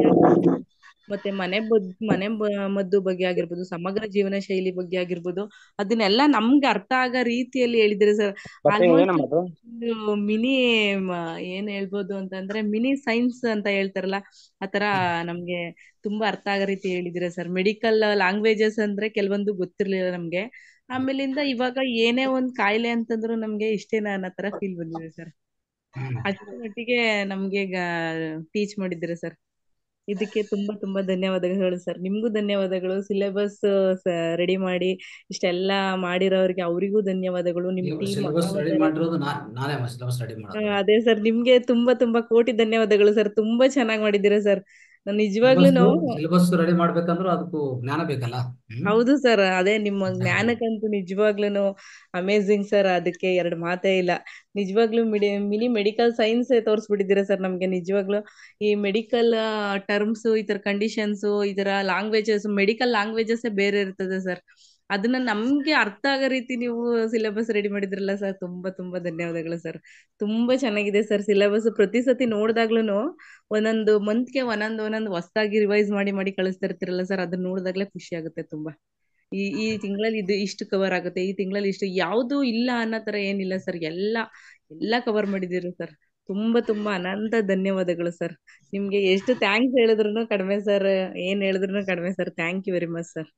ಮತ್ತೆ ಮನೆ ಬದ್ ಮನೆ ಬ- ಮದ್ದು ಬಗ್ಗೆ ಆಗಿರ್ಬೋದು ಸಮಗ್ರ ಜೀವನ ಶೈಲಿ ಬಗ್ಗೆ ಆಗಿರ್ಬೋದು ಅದನ್ನೆಲ್ಲ ನಮ್ಗೆ ಅರ್ಥ ಆಗೋ ರೀತಿಯಲ್ಲಿ ಹೇಳಿದ್ರೆ ಸರ್ ಮತ್ತೆ ಏನಮ್ಮ ಅದು? ಮಿನಿ ಏನ್ ಹೇಳ್ಬೋದು ಅಂತಂದ್ರೆ ಮಿನಿ ಸೈನ್ಸ್ ಅಂತ ಹೇಳ್ತಾರಲ್ಲ ಆತರ ನಮ್ಗೆ ತುಂಬಾ ಅರ್ಥ ಆಗೋ ರೀತಿ ಹೇಳಿದ್ರೆ ಸರ್ ಮೆಡಿಕಲ್ ಲ್ಯಾಂಗ್ವೇಜಸ್ ಅಂದ್ರೆ ಕೆಲವೊಂದು ಗೊತ್ತಿರ್ಲಿಲ್ಲ ನಮ್ಗೆ ಆಮೇಲಿಂದ ಇವಾಗ ಏನೇ ಒಂದ್ ಕಾಯಿಲೆ ಅಂತಂದ್ರು ನಮ್ಗೆ ಇಷ್ಟೇನಾ ಅನ್ನೋ ತರ ಫೀಲ್ ಬಂದಿದೆ ಸರ್ ಅಷ್ಟರ ಮಟ್ಟಿಗೆ ನಮ್ಗೆ ಟೀಚ್ ಮಾಡಿದ್ರೆ ಸರ್ ಇದಕ್ಕೆ ತುಂಬಾ ತುಂಬಾ ಧನ್ಯವಾದಗಳು ಸರ್ ನಿಮ್ಗೂ ಧನ್ಯವಾದಗಳು ಸಿಲೆಬಸ್ ರೆಡಿ ಮಾಡಿ ಇಷ್ಟೆಲ್ಲ ಮಾಡಿರೋರಿಗೆ ಅವರಿಗೂ ಧನ್ಯವಾದಗಳು ನಿಮ್ ಟೀಮ್ ಸಿಲೆಬಸ್ ರೆಡಿ ಮಾಡಿರೋದು ನಾ ನಾನೇ ಸಿಲೆಬಸ್ ರೆಡಿ ಮಾಡೋದು ಅದೇ ಸರ್ ನಿಮ್ಗೆ ತುಂಬಾ ತುಂಬಾ ಕೋಟಿ ಧನ್ಯವಾದಗಳು ಸರ್ ತುಂಬಾ ಚೆನ್ನಾಗಿ ಮಾಡಿದ್ದೀರಾ ಸರ್ ನಿಜವಾಗ್ಲೂ ಸಿಲೆಬಸ್ ರೆಡಿ ಮಾಡ್ಬೇಕಂದ್ರೆ ಅದಕ್ಕೂ ಜ್ಞಾನ ಬೇಕಲ್ಲ ಹ್ಮ್ ಹೌದು ಸರ್ ಅದೇ ನಿಮ್ಮ ಜ್ಞಾನಕ್ಕಂತೂ ನಿಜವಾಗ್ಲೂ ಅಮೇಝಿಂಗ್ ಸರ್ ಅದಕ್ಕೆ ಎರಡು ಮಾತೇ ಇಲ್ಲ ನಿಜವಾಗ್ಲೂ ಮಿಡಿ ಮಿನಿ ಮೆಡಿಕಲ್ ಸೈನ್ಸ್ ತೋರಿಸ್ಬಿಟ್ಟಿದ್ದೀರಾ ಸರ್ ನಮ್ಗೆ ನಿಜವಾಗ್ಲೂ ಈ ಮೆಡಿಕಲ್ ಟರ್ಮ್ಸ್ ಈ ತರ ಕಂಡೀಷನ್ಸ್ ಈ ತರ ಲ್ಯಾಂಗ್ವೇಜಸ್ ಮೆಡಿಕಲ್ ಲ್ಯಾಂಗ್ವೇಜಸ್ ಬೇರೆ ಇರ್ತದೆ ಸರ್ ಅದನ್ನ ನಮ್ಗೆ ಅರ್ಥ ಆಗೋ ರೀತಿ ನೀವು ಸಿಲೆಬಸ್ ರೆಡಿ ಮಾಡಿದ್ರಲ್ಲ ಸರ್ ತುಂಬಾ ತುಂಬಾ ಧನ್ಯವಾದಗಳು ಸರ್ ತುಂಬಾ ಚೆನ್ನಾಗಿದೆ ಸರ್ ಸಿಲೆಬಸ್ ಪ್ರತಿ ಸತಿ ನೋಡಿದಾಗ್ಲೂ ಒಂದೊಂದು ಮಂತ್ಗೆ ಒಂದೊಂದು ಒಂದೊಂದು ಹೊಸದಾಗಿ ರಿವೈಸ್ ಮಾಡಿ ಮಾಡಿ ಕಳಿಸ್ತಾ ಇರ್ತೀರಲ್ಲ ಸರ್ ಅದನ್ನ ನೋಡಿದಾಗ್ಲೇ ಖುಷಿ ಆಗುತ್ತೆ ತುಂಬಾ ಈ ಈ ತಿಂಗಳಲ್ಲಿ ಇದು ಇಷ್ಟು ಕವರ್ ಆಗುತ್ತೆ ಈ ತಿಂಗಳಲ್ಲಿ ಇಷ್ಟು ಯಾವುದು ಇಲ್ಲ ಅನ್ನೋ ತರ ಏನಿಲ್ಲ ಸರ್ ಎಲ್ಲ ಎಲ್ಲ ಕವರ್ ಮಾಡಿದ್ದೀರಿ ಸರ್ ತುಂಬಾ ತುಂಬಾ ಅನಂತ ಧನ್ಯವಾದಗಳು ಸರ್ ನಿಮ್ಗೆ ಎಷ್ಟು ಥ್ಯಾಂಕ್ಸ್ ಹೇಳಿದ್ರು ಕಡಿಮೆ ಸರ್ ಏನ್ ಹೇಳಿದ್ರು ಕಡಿಮೆ sir thank you very much sir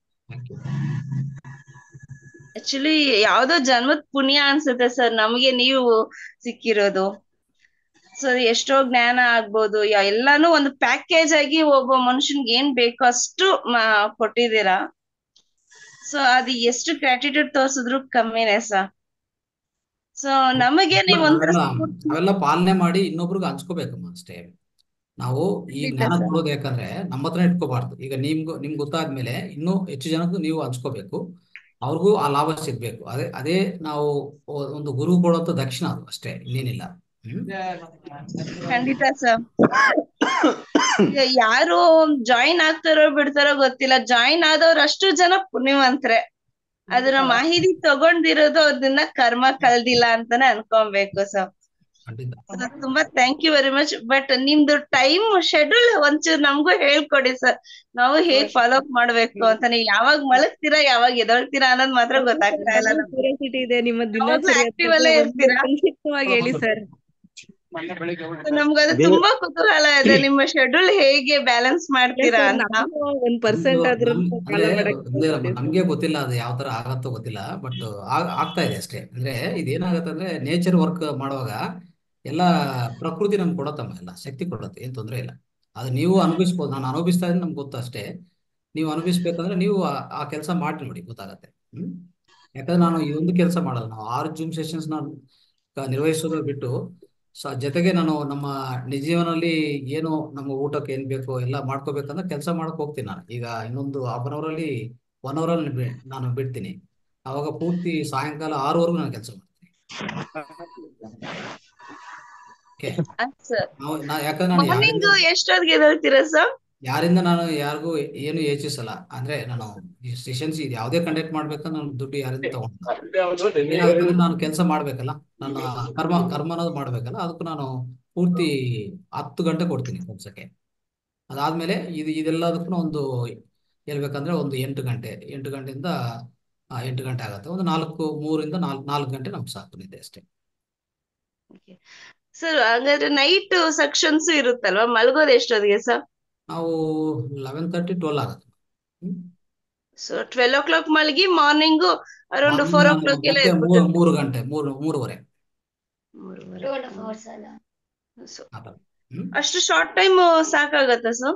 actually ಯಾವ್ದೋ ಜನ್ಮದ ಪುಣ್ಯ ಅನ್ಸುತ್ತೆ ಸರ್ ನಮಗೆ ನೀವು ಸಿಕ್ಕಿರೋದು ಸೊ ಎಷ್ಟೋ ಜ್ಞಾನ ಆಗ್ಬೋದು ಯಾ- ಎಲ್ಲಾನು ಒಂದು ಪ್ಯಾಕೇಜ್ ಆಗಿ ಒಬ್ಬ ಮನುಷ್ಯನ್ಗೆ ಏನ್ ಬೇಕೋ ಅಷ್ಟು ಮಾ- ಕೊಟ್ಟಿದ್ದೀರಾ ಸೊ ಅದು ಎಷ್ಟು ಗ್ರಾಟಿಟ್ಯೂಡ್ ತೋರ್ಸಿದ್ರು ಕಮ್ಮಿನೇ ಸರ್ ಸೊ ನಮಗೆ ನೀವು ಒಂಥರ ಅವೆಲ್ಲ ಸ್ಫೂರ್ತಿ ಅವೆಲ್ಲ ಪಾಲನೆ ಮಾಡಿ ಇನ್ನೊಬ್ರಿಗೆ ಹಂಚ್ಕೋಬೇಕಮ್ಮ ಅಷ್ಟೇ ನಾವು ಈ ಖಂಡಿತ ಜ್ಞಾನ ಸರ್ ಕೊಡೋದು ಯಾಕಂದ್ರೆ ನಮ್ಮ ಹತ್ರ ಇಟ್ಕೋಬಾರ್ದು ಈಗ ನಿಮ್ಗೂ ನಿಮ್ಗೆ ಗೊತ್ತಾದ್ಮೇಲೆ ಇನ್ನೂ ಹೆಚ್ಚು ಜನಕ್ಕೂ ನೀವು ಹಂಚ್ಕೋಬೇಕು ಅವ್ರಿಗೂ ಆ ಲಾಭ ಸಿಗ್ಬೇಕು ಅದೇ ಅದೇ ನಾವು ಒ- ಒಂದು ಗುರು ಕೊಡುವಂತ ದಕ್ಷಿಣ ಅದು ಅಷ್ಟೇ ಇನ್ನೇನಿಲ್ಲ ಹ್ಮ್ ಖಂಡಿತ ಸರ್ ಈಗ ಯಾರು ಜಾಯಿನ್ ಆಗ್ತಾರೋ ಬಿಡ್ತಾರೋ ಗೊತ್ತಿಲ್ಲ ಜಾಯಿನ್ ಆದವ್ರು ಅಷ್ಟು ಜನ ಪುಣ್ಯವಂತ್ರೆ ಅದರ ಮಾಹಿತಿ ತಗೊಂಡಿರೋದು ಅದನ್ನ ಕರ್ಮ ಕಲ್ದಿಲ್ಲ ಅಂತಾನೆ ಅನ್ಕೊಬೇಕು ಸರ್ ಖಂಡಿತ ತುಂಬಾ thank you very much but ನಿಮ್ದು ಟೈಮ್ ಶೆಡ್ಯೂಲ್ ಒಂಚೂರು ನಮಗೂ ಹೇಳ್ಕೊಡಿ ಸರ್ ನಾವು ಹೇಗ್ ಫಾಲೋ ಅಪ್ ಮಾಡ್ಬೇಕು ಅಂತ ನೀವು ಯಾವಾಗ ಮಲಗ್ತೀರಾ ಯಾವಾಗ ಎದೊಳ್ತೀರಾ ಅನ್ನೋದ್ ಮಾತ್ರ ಗೊತ್ತಾಗ್ತಾ ಇಲ್ಲ ನಮ್ಗೆ ಕ್ಯೂರಿಯಾಸಿಟಿ ಇದೆ ನಿಮ್ಮ ಯಾವಾಗ್ಲೂ ದಿನಚರಿ ಆಕ್ಟಿವ್ ಅಲ್ಲೇ ಇರ್ತೀರಾ ಸಂಕ್ಷಿಪ್ತವಾಗಿ ಹೇಳಿ ಸರ್ ನಮ್ಗದು ಬೇ- ತುಂಬಾ ಕುತೂಹಲ ಇದೆ ನಿಮ್ಮ ಶೆಡ್ಯೂಲ್ ಹೇಗೆ ಬ್ಯಾಲೆನ್ಸ್ ಇಲ್ಲ ಮಾಡ್ತೀರಾ ಸರ್ ಅಂತ ನಮ್ದು ಒಂದ್ ಪರ್ಸೆಂಟ್ ನಮ್ದು ಆದ್ರೂ ನಮ್ ಫಾಲೋ ಅಂದ್ರೆ ಮಾಡಕ್ ನಮ್ದೇ ಕೊಡಿ ಸರ್ ನಮ್ಗೆ ಗೊತ್ತಿಲ್ಲ ಅದು ಯಾವ ತರ ಆಗತ್ತೋ ಗೊತ್ತಿಲ್ಲ ಬಟ್ ಆಗ್ತಾ ಇದೆ ಅಷ್ಟೇ ಅಂದ್ರೆ ಇದೇನಾಗತ್ತೆ ಅಂದ್ರೆ ನೇಚರ್ ವರ್ಕ್ ಮಾಡುವಾಗ ಎಲ್ಲ ಪ್ರಕೃತಿ ನಮ್ಗೆ ಕೊಡತ್ತಮ್ಮ ಎಲ್ಲ ಶಕ್ತಿ ಕೊಡತ್ತೆ ಏನ್ ತೊಂದ್ರೆ ಇಲ್ಲ ಅದು ನೀವು ಅನುಭವಿಸ್ಬೋದು ನಾನು ಅನುಭವಿಸ್ತಾ ಇದ್ದೀನಿ ನಮ್ಗೆ ಗೊತ್ತು ಅಷ್ಟೇ ನೀವು ಅನುಭವಿಸ್ಬೇಕಂದ್ರೆ ನೀವು ಆ, ಆ ಕೆಲಸ ಮಾಡಿ ನೋಡಿ ಗೊತ್ತಾಗತ್ತೆ ಹ್ಮ್ ಯಾಕಂದ್ರೆ ನಾನು ಇದೊಂದು ಕೆಲಸ ಮಾಡಲ್ಲ ನಾವು ಆರು ಜೂಮ್ ಸೆಷನ್ಸ್ ನಾನು ಕ- ನಿರ್ವಹಿಸೋದು ಬಿಟ್ಟು ಸ ಜೊತೆಗೆ ನಾನು ನಮ್ಮ ನಿಜ ಜೀವನದಲ್ಲಿ ಏನು ನಮ್ಮ ಊಟಕ್ಕೆ ಏನ್ ಬೇಕು ಎಲ್ಲ ಮಾಡ್ಕೋಬೇಕಂದ್ರೆ ಕೆಲಸ ಮಾಡಕ್ ಹೋಗ್ತೀನಿ ನಾನು ಈಗ ಇನ್ನೊಂದು ಹಾಫ್ ಅನ್ ಅವರ್ ಅಲ್ಲಿ ಒನ್ ಅವರ್ ಅಲ್ಲಿ ಬಿ- ನಾನು ಬಿಡ್ತೀನಿ ಅವಾಗ ಪೂರ್ತಿ ಸಾಯಂಕಾಲ ಆರವರೆಗೂ ನಾನು ಕೆಲಸ ಮಾಡ್ತೀನಿ ಓಕೆ ಸರ್ ನಾವು ನಾ ಯಾಕಂದ್ರೆ ನಾನು ಮಾರ್ನಿಂಗ್ ಯಾರಿಂದ ಎಷ್ಟೊತ್ತಿಗೆ ಎದ್ದೇಳ್ತೀರಾ ಸರ್ ಯಾರಿಂದ ನಾನು ಯಾರಿಗೂ ಏನು ಯೋಚಿಸಲ್ಲ ಅಂದ್ರೆ ನಾನು ಈ ಸೆಷನ್ಸ್ ಇದು ಯಾವುದೇ ಕಂಡಕ್ಟ್ ಮಾಡ್ಬೇಕಂದ್ರೆ ನಾನು ದುಡ್ಡು ಯಾರಿಂದ ತಗೊಂಡು ಏನಾಗುತ್ತೆ ನಾನು ಕೆಲಸ ಮಾಡ್ಬೇಕಲ್ಲ ನನ್ನ ಕರ್ಮ ಕರ್ಮ ಅನ್ನೋದು ಮಾಡ್ಬೇಕಲ್ಲ ಅದಕ್ಕೂ ನಾನು ಪೂರ್ತಿ ಹತ್ತು ಗಂಟೆ ಕೊಡ್ತೀನಿ ಕೆಲಸಕ್ಕೆ ಅದಾದ್ಮೇಲೆ ಇದು ಇದೆಲ್ಲದಕ್ಕೂ ಒಂದು ಹೇಳ್ಬೇಕಂದ್ರೆ ಒಂದು ಎಂಟು ಗಂಟೆ ಎಂಟು ಗಂಟೆಯಿಂದ ಆ, ಎಂಟು ಗಂಟೆ ಆಗುತ್ತೆ ಒಂದು ನಾಲ್ಕು ಮೂರಿಂದ ನಾಲ್ಕು ನಾಲ್ಕು ಗಂಟೆ ನಮ್ಗೆ ಸಾಕು ನಿದ್ದೆ ಅಷ್ಟೇ ಸರ್ ಹಾಗಾದ್ರೆ ನೈಟ್ ಸೆಕ್ಷನ್ಸ್ ಇರುತ್ತಲ್ವಾ ಮಲ್ಗೋದು ಎಷ್ಟೊತ್ತಿಗೆ ಸರ್ ನಾವು ಲೆವೆನ್ ತರ್ಟಿ ಟ್ವೆಲ್ ಆಗುತ್ತೆ ಸೊ ಟ್ವೆಲ್ ಓ ಕ್ಲಾಕ್ ಮಲಗಿ morning around morning four o ನಾನು ಕ್ಲಾಕ್ ಎಲ್ಲ ಮತ್ತೆ ಮೂರು ಎದ್ಬಿಟ್ಟು ಮೂರು ಗಂಟೆ ಮೂರು ಮೂರುವರೆ So, ಆ ಥರ ಹ್ಮ್ ಅಷ್ಟು ಶಾರ್ಟ್ ಟೈಮ್ ಸಾಕಾಗತ್ತಾ ಸರ್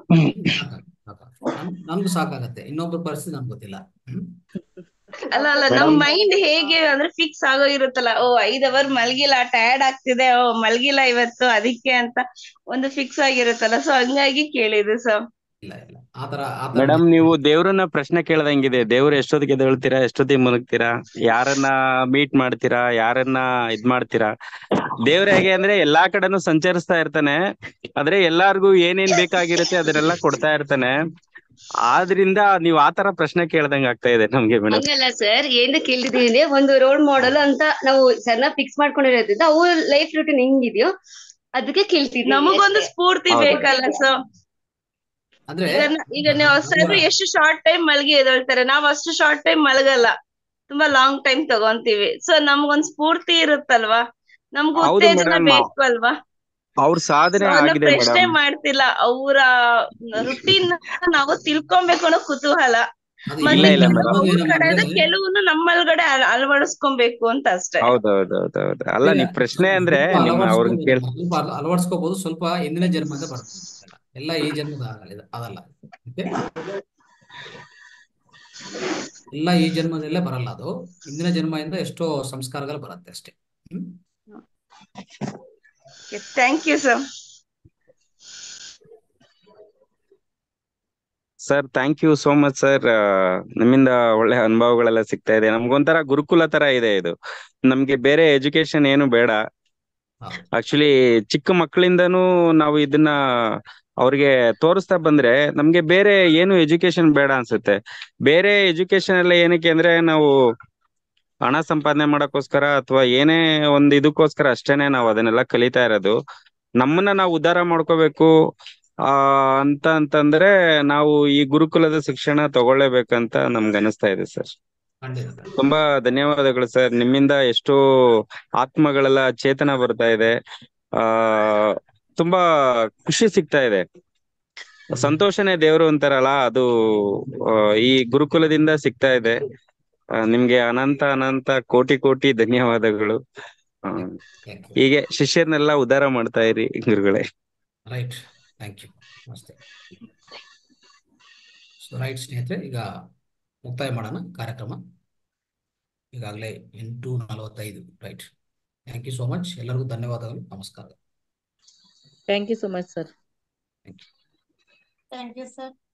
ನನ್ಗೂ ಸಾಕಾಗತ್ತೆ ಇನ್ನೊಬ್ಬರ ಪರಿಸ್ಥಿತಿ ನನ್ಗೆ ಗೊತ್ತಿಲ್ಲ ಹ್ಮ್ ಅಲ್ಲ ಅಲ್ಲ ನಮ್ ಮೈಂಡ್ ಹೇಗೆ ಅಂದ್ರೆ ಫಿಕ್ಸ್ ಆಗೋ ಇರುತ್ತಲ್ಲ ಓ ಐದ್ ಅವರ್ ಮಲ್ಗಿಲ್ಲ ಟಯರ್ಡ್ ಆಗ್ತಿದೆ ಓ ಮಲ್ಗಿಲ್ಲ ಇವತ್ತು ಅದಕ್ಕೆ ಅಂತ ಒಂದು ಫಿಕ್ಸ್ ಆಗಿರುತ್ತಲ್ಲ ಸೊ ಹಂಗಾಗಿ ಕೇಳಿದೆ ಸರ್ ಇಲ್ಲ ಇಲ್ಲ ಆತರ ಆತರ ಮೇಡಮ್ ನೀವು ದೇವ್ರನ್ನ ಪ್ರಶ್ನೆ ಕೇಳ್ದಂಗಿದೆ ದೇವ್ರು ಎಷ್ಟೊತ್ತಿಗೆ ಎದ್ದೇಳ್ತೀರಾ ಎಷ್ಟೊತ್ತಿಗೆ ಮಲಗ್ತೀರಾ ಯಾರನ್ನ ಮೀಟ್ ಮಾಡ್ತೀರಾ ಯಾರನ್ನ ಇದ್ ಮಾಡ್ತೀರಾ ದೇವ್ರ ಹೇಗೆ ಅಂದ್ರೆ ಎಲ್ಲಾ ಕಡೆನೂ ಸಂಚರಿಸ್ತಾ ಇರ್ತಾನೆ ಆದ್ರೆ ಎಲ್ಲಾರ್ಗು ಏನೇನ್ ಬೇಕಾಗಿರುತ್ತೆ ಅದನ್ನೆಲ್ಲ ಕೊಡ್ತಾ ಇರ್ತಾನೆ ಆದ್ರಿಂದ ನೀವ್ ಆತರ ಪ್ರಶ್ನೆ ಕೇಳ್ದಂಗ ಆಗ್ತಾ ಇದೆ ನಮ್ಗೆ ಮೇಡಮ್ ಹಂಗಲ್ಲ ಸರ್ ಏನ್ ಕೇಳ್ತಿದೀನಿ ಅಂದ್ರೆ ಒಂದು ರೋಲ್ ಮಾಡೆಲ್ ಅಂತ ನಾವು ಸರ್ನ ಫಿಕ್ಸ್ ಮಾಡ್ಕೊಂಡಿರೋದ್ರಿಂದ ಅವ್ರ ಲೈಫ್ ರೂಟೀನ್ ಹೆಂಗಿದ್ಯೋ ಅದಕ್ಕೆ ಕೇಳ್ತಿದ್ವಿ ನಮಗೊಂದು ಸ್ಫೂರ್ತಿ ಹೌದು. ಬೇಕಲ್ಲ ಸರ್ ಅಂದ್ರೆ ಈಗ ನ- ಈಗ ನೀವು ಸರ್ ಎಷ್ಟು ಶಾರ್ಟ್ ಟೈಮ್ ಮಲಗಿ ಎದ್ದೇಳ್ತಾರೆ ನಾವ್ ಅಷ್ಟು ಶಾರ್ಟ್ ಟೈಮ್ ಮಲಗಲ್ಲ ತುಂಬಾ ಲಾಂಗ್ ಟೈಮ್ ತಗೊಂತೀವಿ ಸೊ ನಮ್ಗೊಂದ್ ಸ್ಫೂರ್ತಿ ಇರುತ್ತಲ್ವಾ ನಮ್ಗೂ ಹೌದು ಉತ್ತೇಜನ madam. ಬೇಕು ಅಲ್ವಾ ಅವ್ರ ಸಾಧನೆ So, ಅದನ್ನ ಆಗಿದೆ ಪ್ರಶ್ನೆ ಮೇಡಮ್ ಮಾಡ್ತಿಲ್ಲ ಅವರ ರುಟೀನ್ ನಾವು ತಿಳ್ಕೊಬೇಕು ಅನ್ನೋ ಕುತೂಹಲ ಅದು ಮತ್ತೆ ಇಲ್ಲ ಇಲ್ಲ ಕೆಲವು ಮೇಡಮ್ ಅವ್ರ ಕಡೆದು ಕೆಲವನ್ನ ನಮ್ಮೊಳಗಡೆ ಅಳ- ಅಳವಡಿಸ್ಕೊಬೇಕು ಅಂತ ಅಷ್ಟೇ ಹೌದೌದೌದೌದು ಅಲ್ಲ ನೀವ್ ಪ್ರಶ್ನೆ ಅಂದ್ರೆ ಸ್ವಲ್ಪ ನಿಮ್ ಅವ್ರನ್ನ ಅಳವಡಿಸ್ಕೋಬಹುದು ಕೇಳ್ ಸ್ವಲ್ಪ ಅಳ- ಅಳವಡಿಸ್ಕೋಬಹುದು ಸ್ವಲ್ಪ ಹಿಂದಿನ ಜನ್ಮದ ಬರ್ತದೆ ಎಲ್ಲ ಎಲ್ಲ ಈ ಜನ್ಮದ ಆಗಲ್ಲ ಇದು- ಅದಲ್ಲ ಓಕೆ ಎಲ್ಲ ಈ ಜನ್ಮದಲ್ಲೇ ಬರಲ್ಲ ಅದು ಹಿಂದಿನ ಜನ್ಮದಿಂದ ಎಷ್ಟೋ ಸಂಸ್ಕಾರಗಳು ಬರುತ್ತೆ ಅಷ್ಟೇ ಹ್ಮ್ thank you sir sir thank you so much sir ನಿಮ್ಮಿಂದ ಒಳ್ಳೆ ಅನುಭವಗಳೆಲ್ಲ ಸಿಗ್ತಾ ಇದೆ ನಮ್ಗೊಂಥರ ಗುರುಕುಲ ತರ ಇದೆ ಇದು ನಮ್ಗೆ ಬೇರೆ ಎಜುಕೇಶನ್ ಏನು ಬೇಡ ಆಕ್ಚುಲಿ ಚಿಕ್ಕ ಮಕ್ಕಳಿಂದನೂ ನಾವು ಇದನ್ನ ಅವ್ರಿಗೆ ತೋರಿಸ್ತಾ ಬಂದ್ರೆ ನಮ್ಗೆ ಬೇರೆ ಏನು ಎಜುಕೇಶನ್ ಬೇಡ ಅನ್ಸುತ್ತೆ ಬೇರೆ ಎಜುಕೇಶನ್ ಎಲ್ಲ ಏನಕ್ಕೆ ಅಂದ್ರೆ ನಾವು ಹಣ ಸಂಪಾದನೆ ಮಾಡಕ್ಕೋಸ್ಕರ ಅಥವಾ ಏನೇ ಒಂದ್ ಇದಕ್ಕೋಸ್ಕರ ಅಷ್ಟೇನೆ ನಾವು ಅದನ್ನೆಲ್ಲ ಕಲಿತಾ ಇರೋದು ನಮ್ಮನ್ನ ನಾವು ಉದ್ಧಾರ ಮಾಡ್ಕೋಬೇಕು ಆ ಅಂತ ಅಂತಂದ್ರೆ ನಾವು ಈ ಗುರುಕುಲದ ಶಿಕ್ಷಣ ತಗೊಳ್ಳೇಬೇಕಂತ ನಮ್ಗೆ ಅನಿಸ್ತಾ ಇದೆ ಸರ್ ಖಂಡಿತ ತುಂಬಾ ಧನ್ಯವಾದಗಳು ಸರ್ ನಿಮ್ಮಿಂದ ಎಷ್ಟೋ ಆತ್ಮಗಳೆಲ್ಲ ಚೇತನ ಬರ್ತಾ ಇದೆ ಆ ತುಂಬಾ ಖುಷಿ ಸಿಗ್ತಾ ಇದೆ ಸಂತೋಷನೇ ದೇವರು ಅಂತಾರಲ್ಲ ಅದು ಆ, ಈ ಗುರುಕುಲದಿಂದ ಸಿಗ್ತಾ ಇದೆ ಆ, ನಿಮ್ಗೆ ಅನಂತ ಅನಂತ ಕೋಟಿ ಕೋಟಿ ಧನ್ಯವಾದಗಳು ಆ, ಹೀಗೆ ಶಿಷ್ಯರನ್ನೆಲ್ಲ ಉದ್ಧಾರ ಮಾಡ್ತಾ ಇರಿ ಗುರುಗಳೇ ರೈಟ್ ಥ್ಯಾಂಕ್ ಯು ನಮಸ್ತೆ ಸೊ ರೈಟ್ ಸ್ನೇಹಿತರೆ ಈಗ ಮುಕ್ತಾಯ ಮಾಡೋಣ ಕಾರ್ಯಕ್ರಮ ಈಗಾಗಲೇ ಎಂಟು ನಲವತ್ತೈದು right thank you so much ಎಲ್ಲರಿಗೂ ಧನ್ಯವಾದಗಳು ನಮಸ್ಕಾರ thank you so much sir thank you sir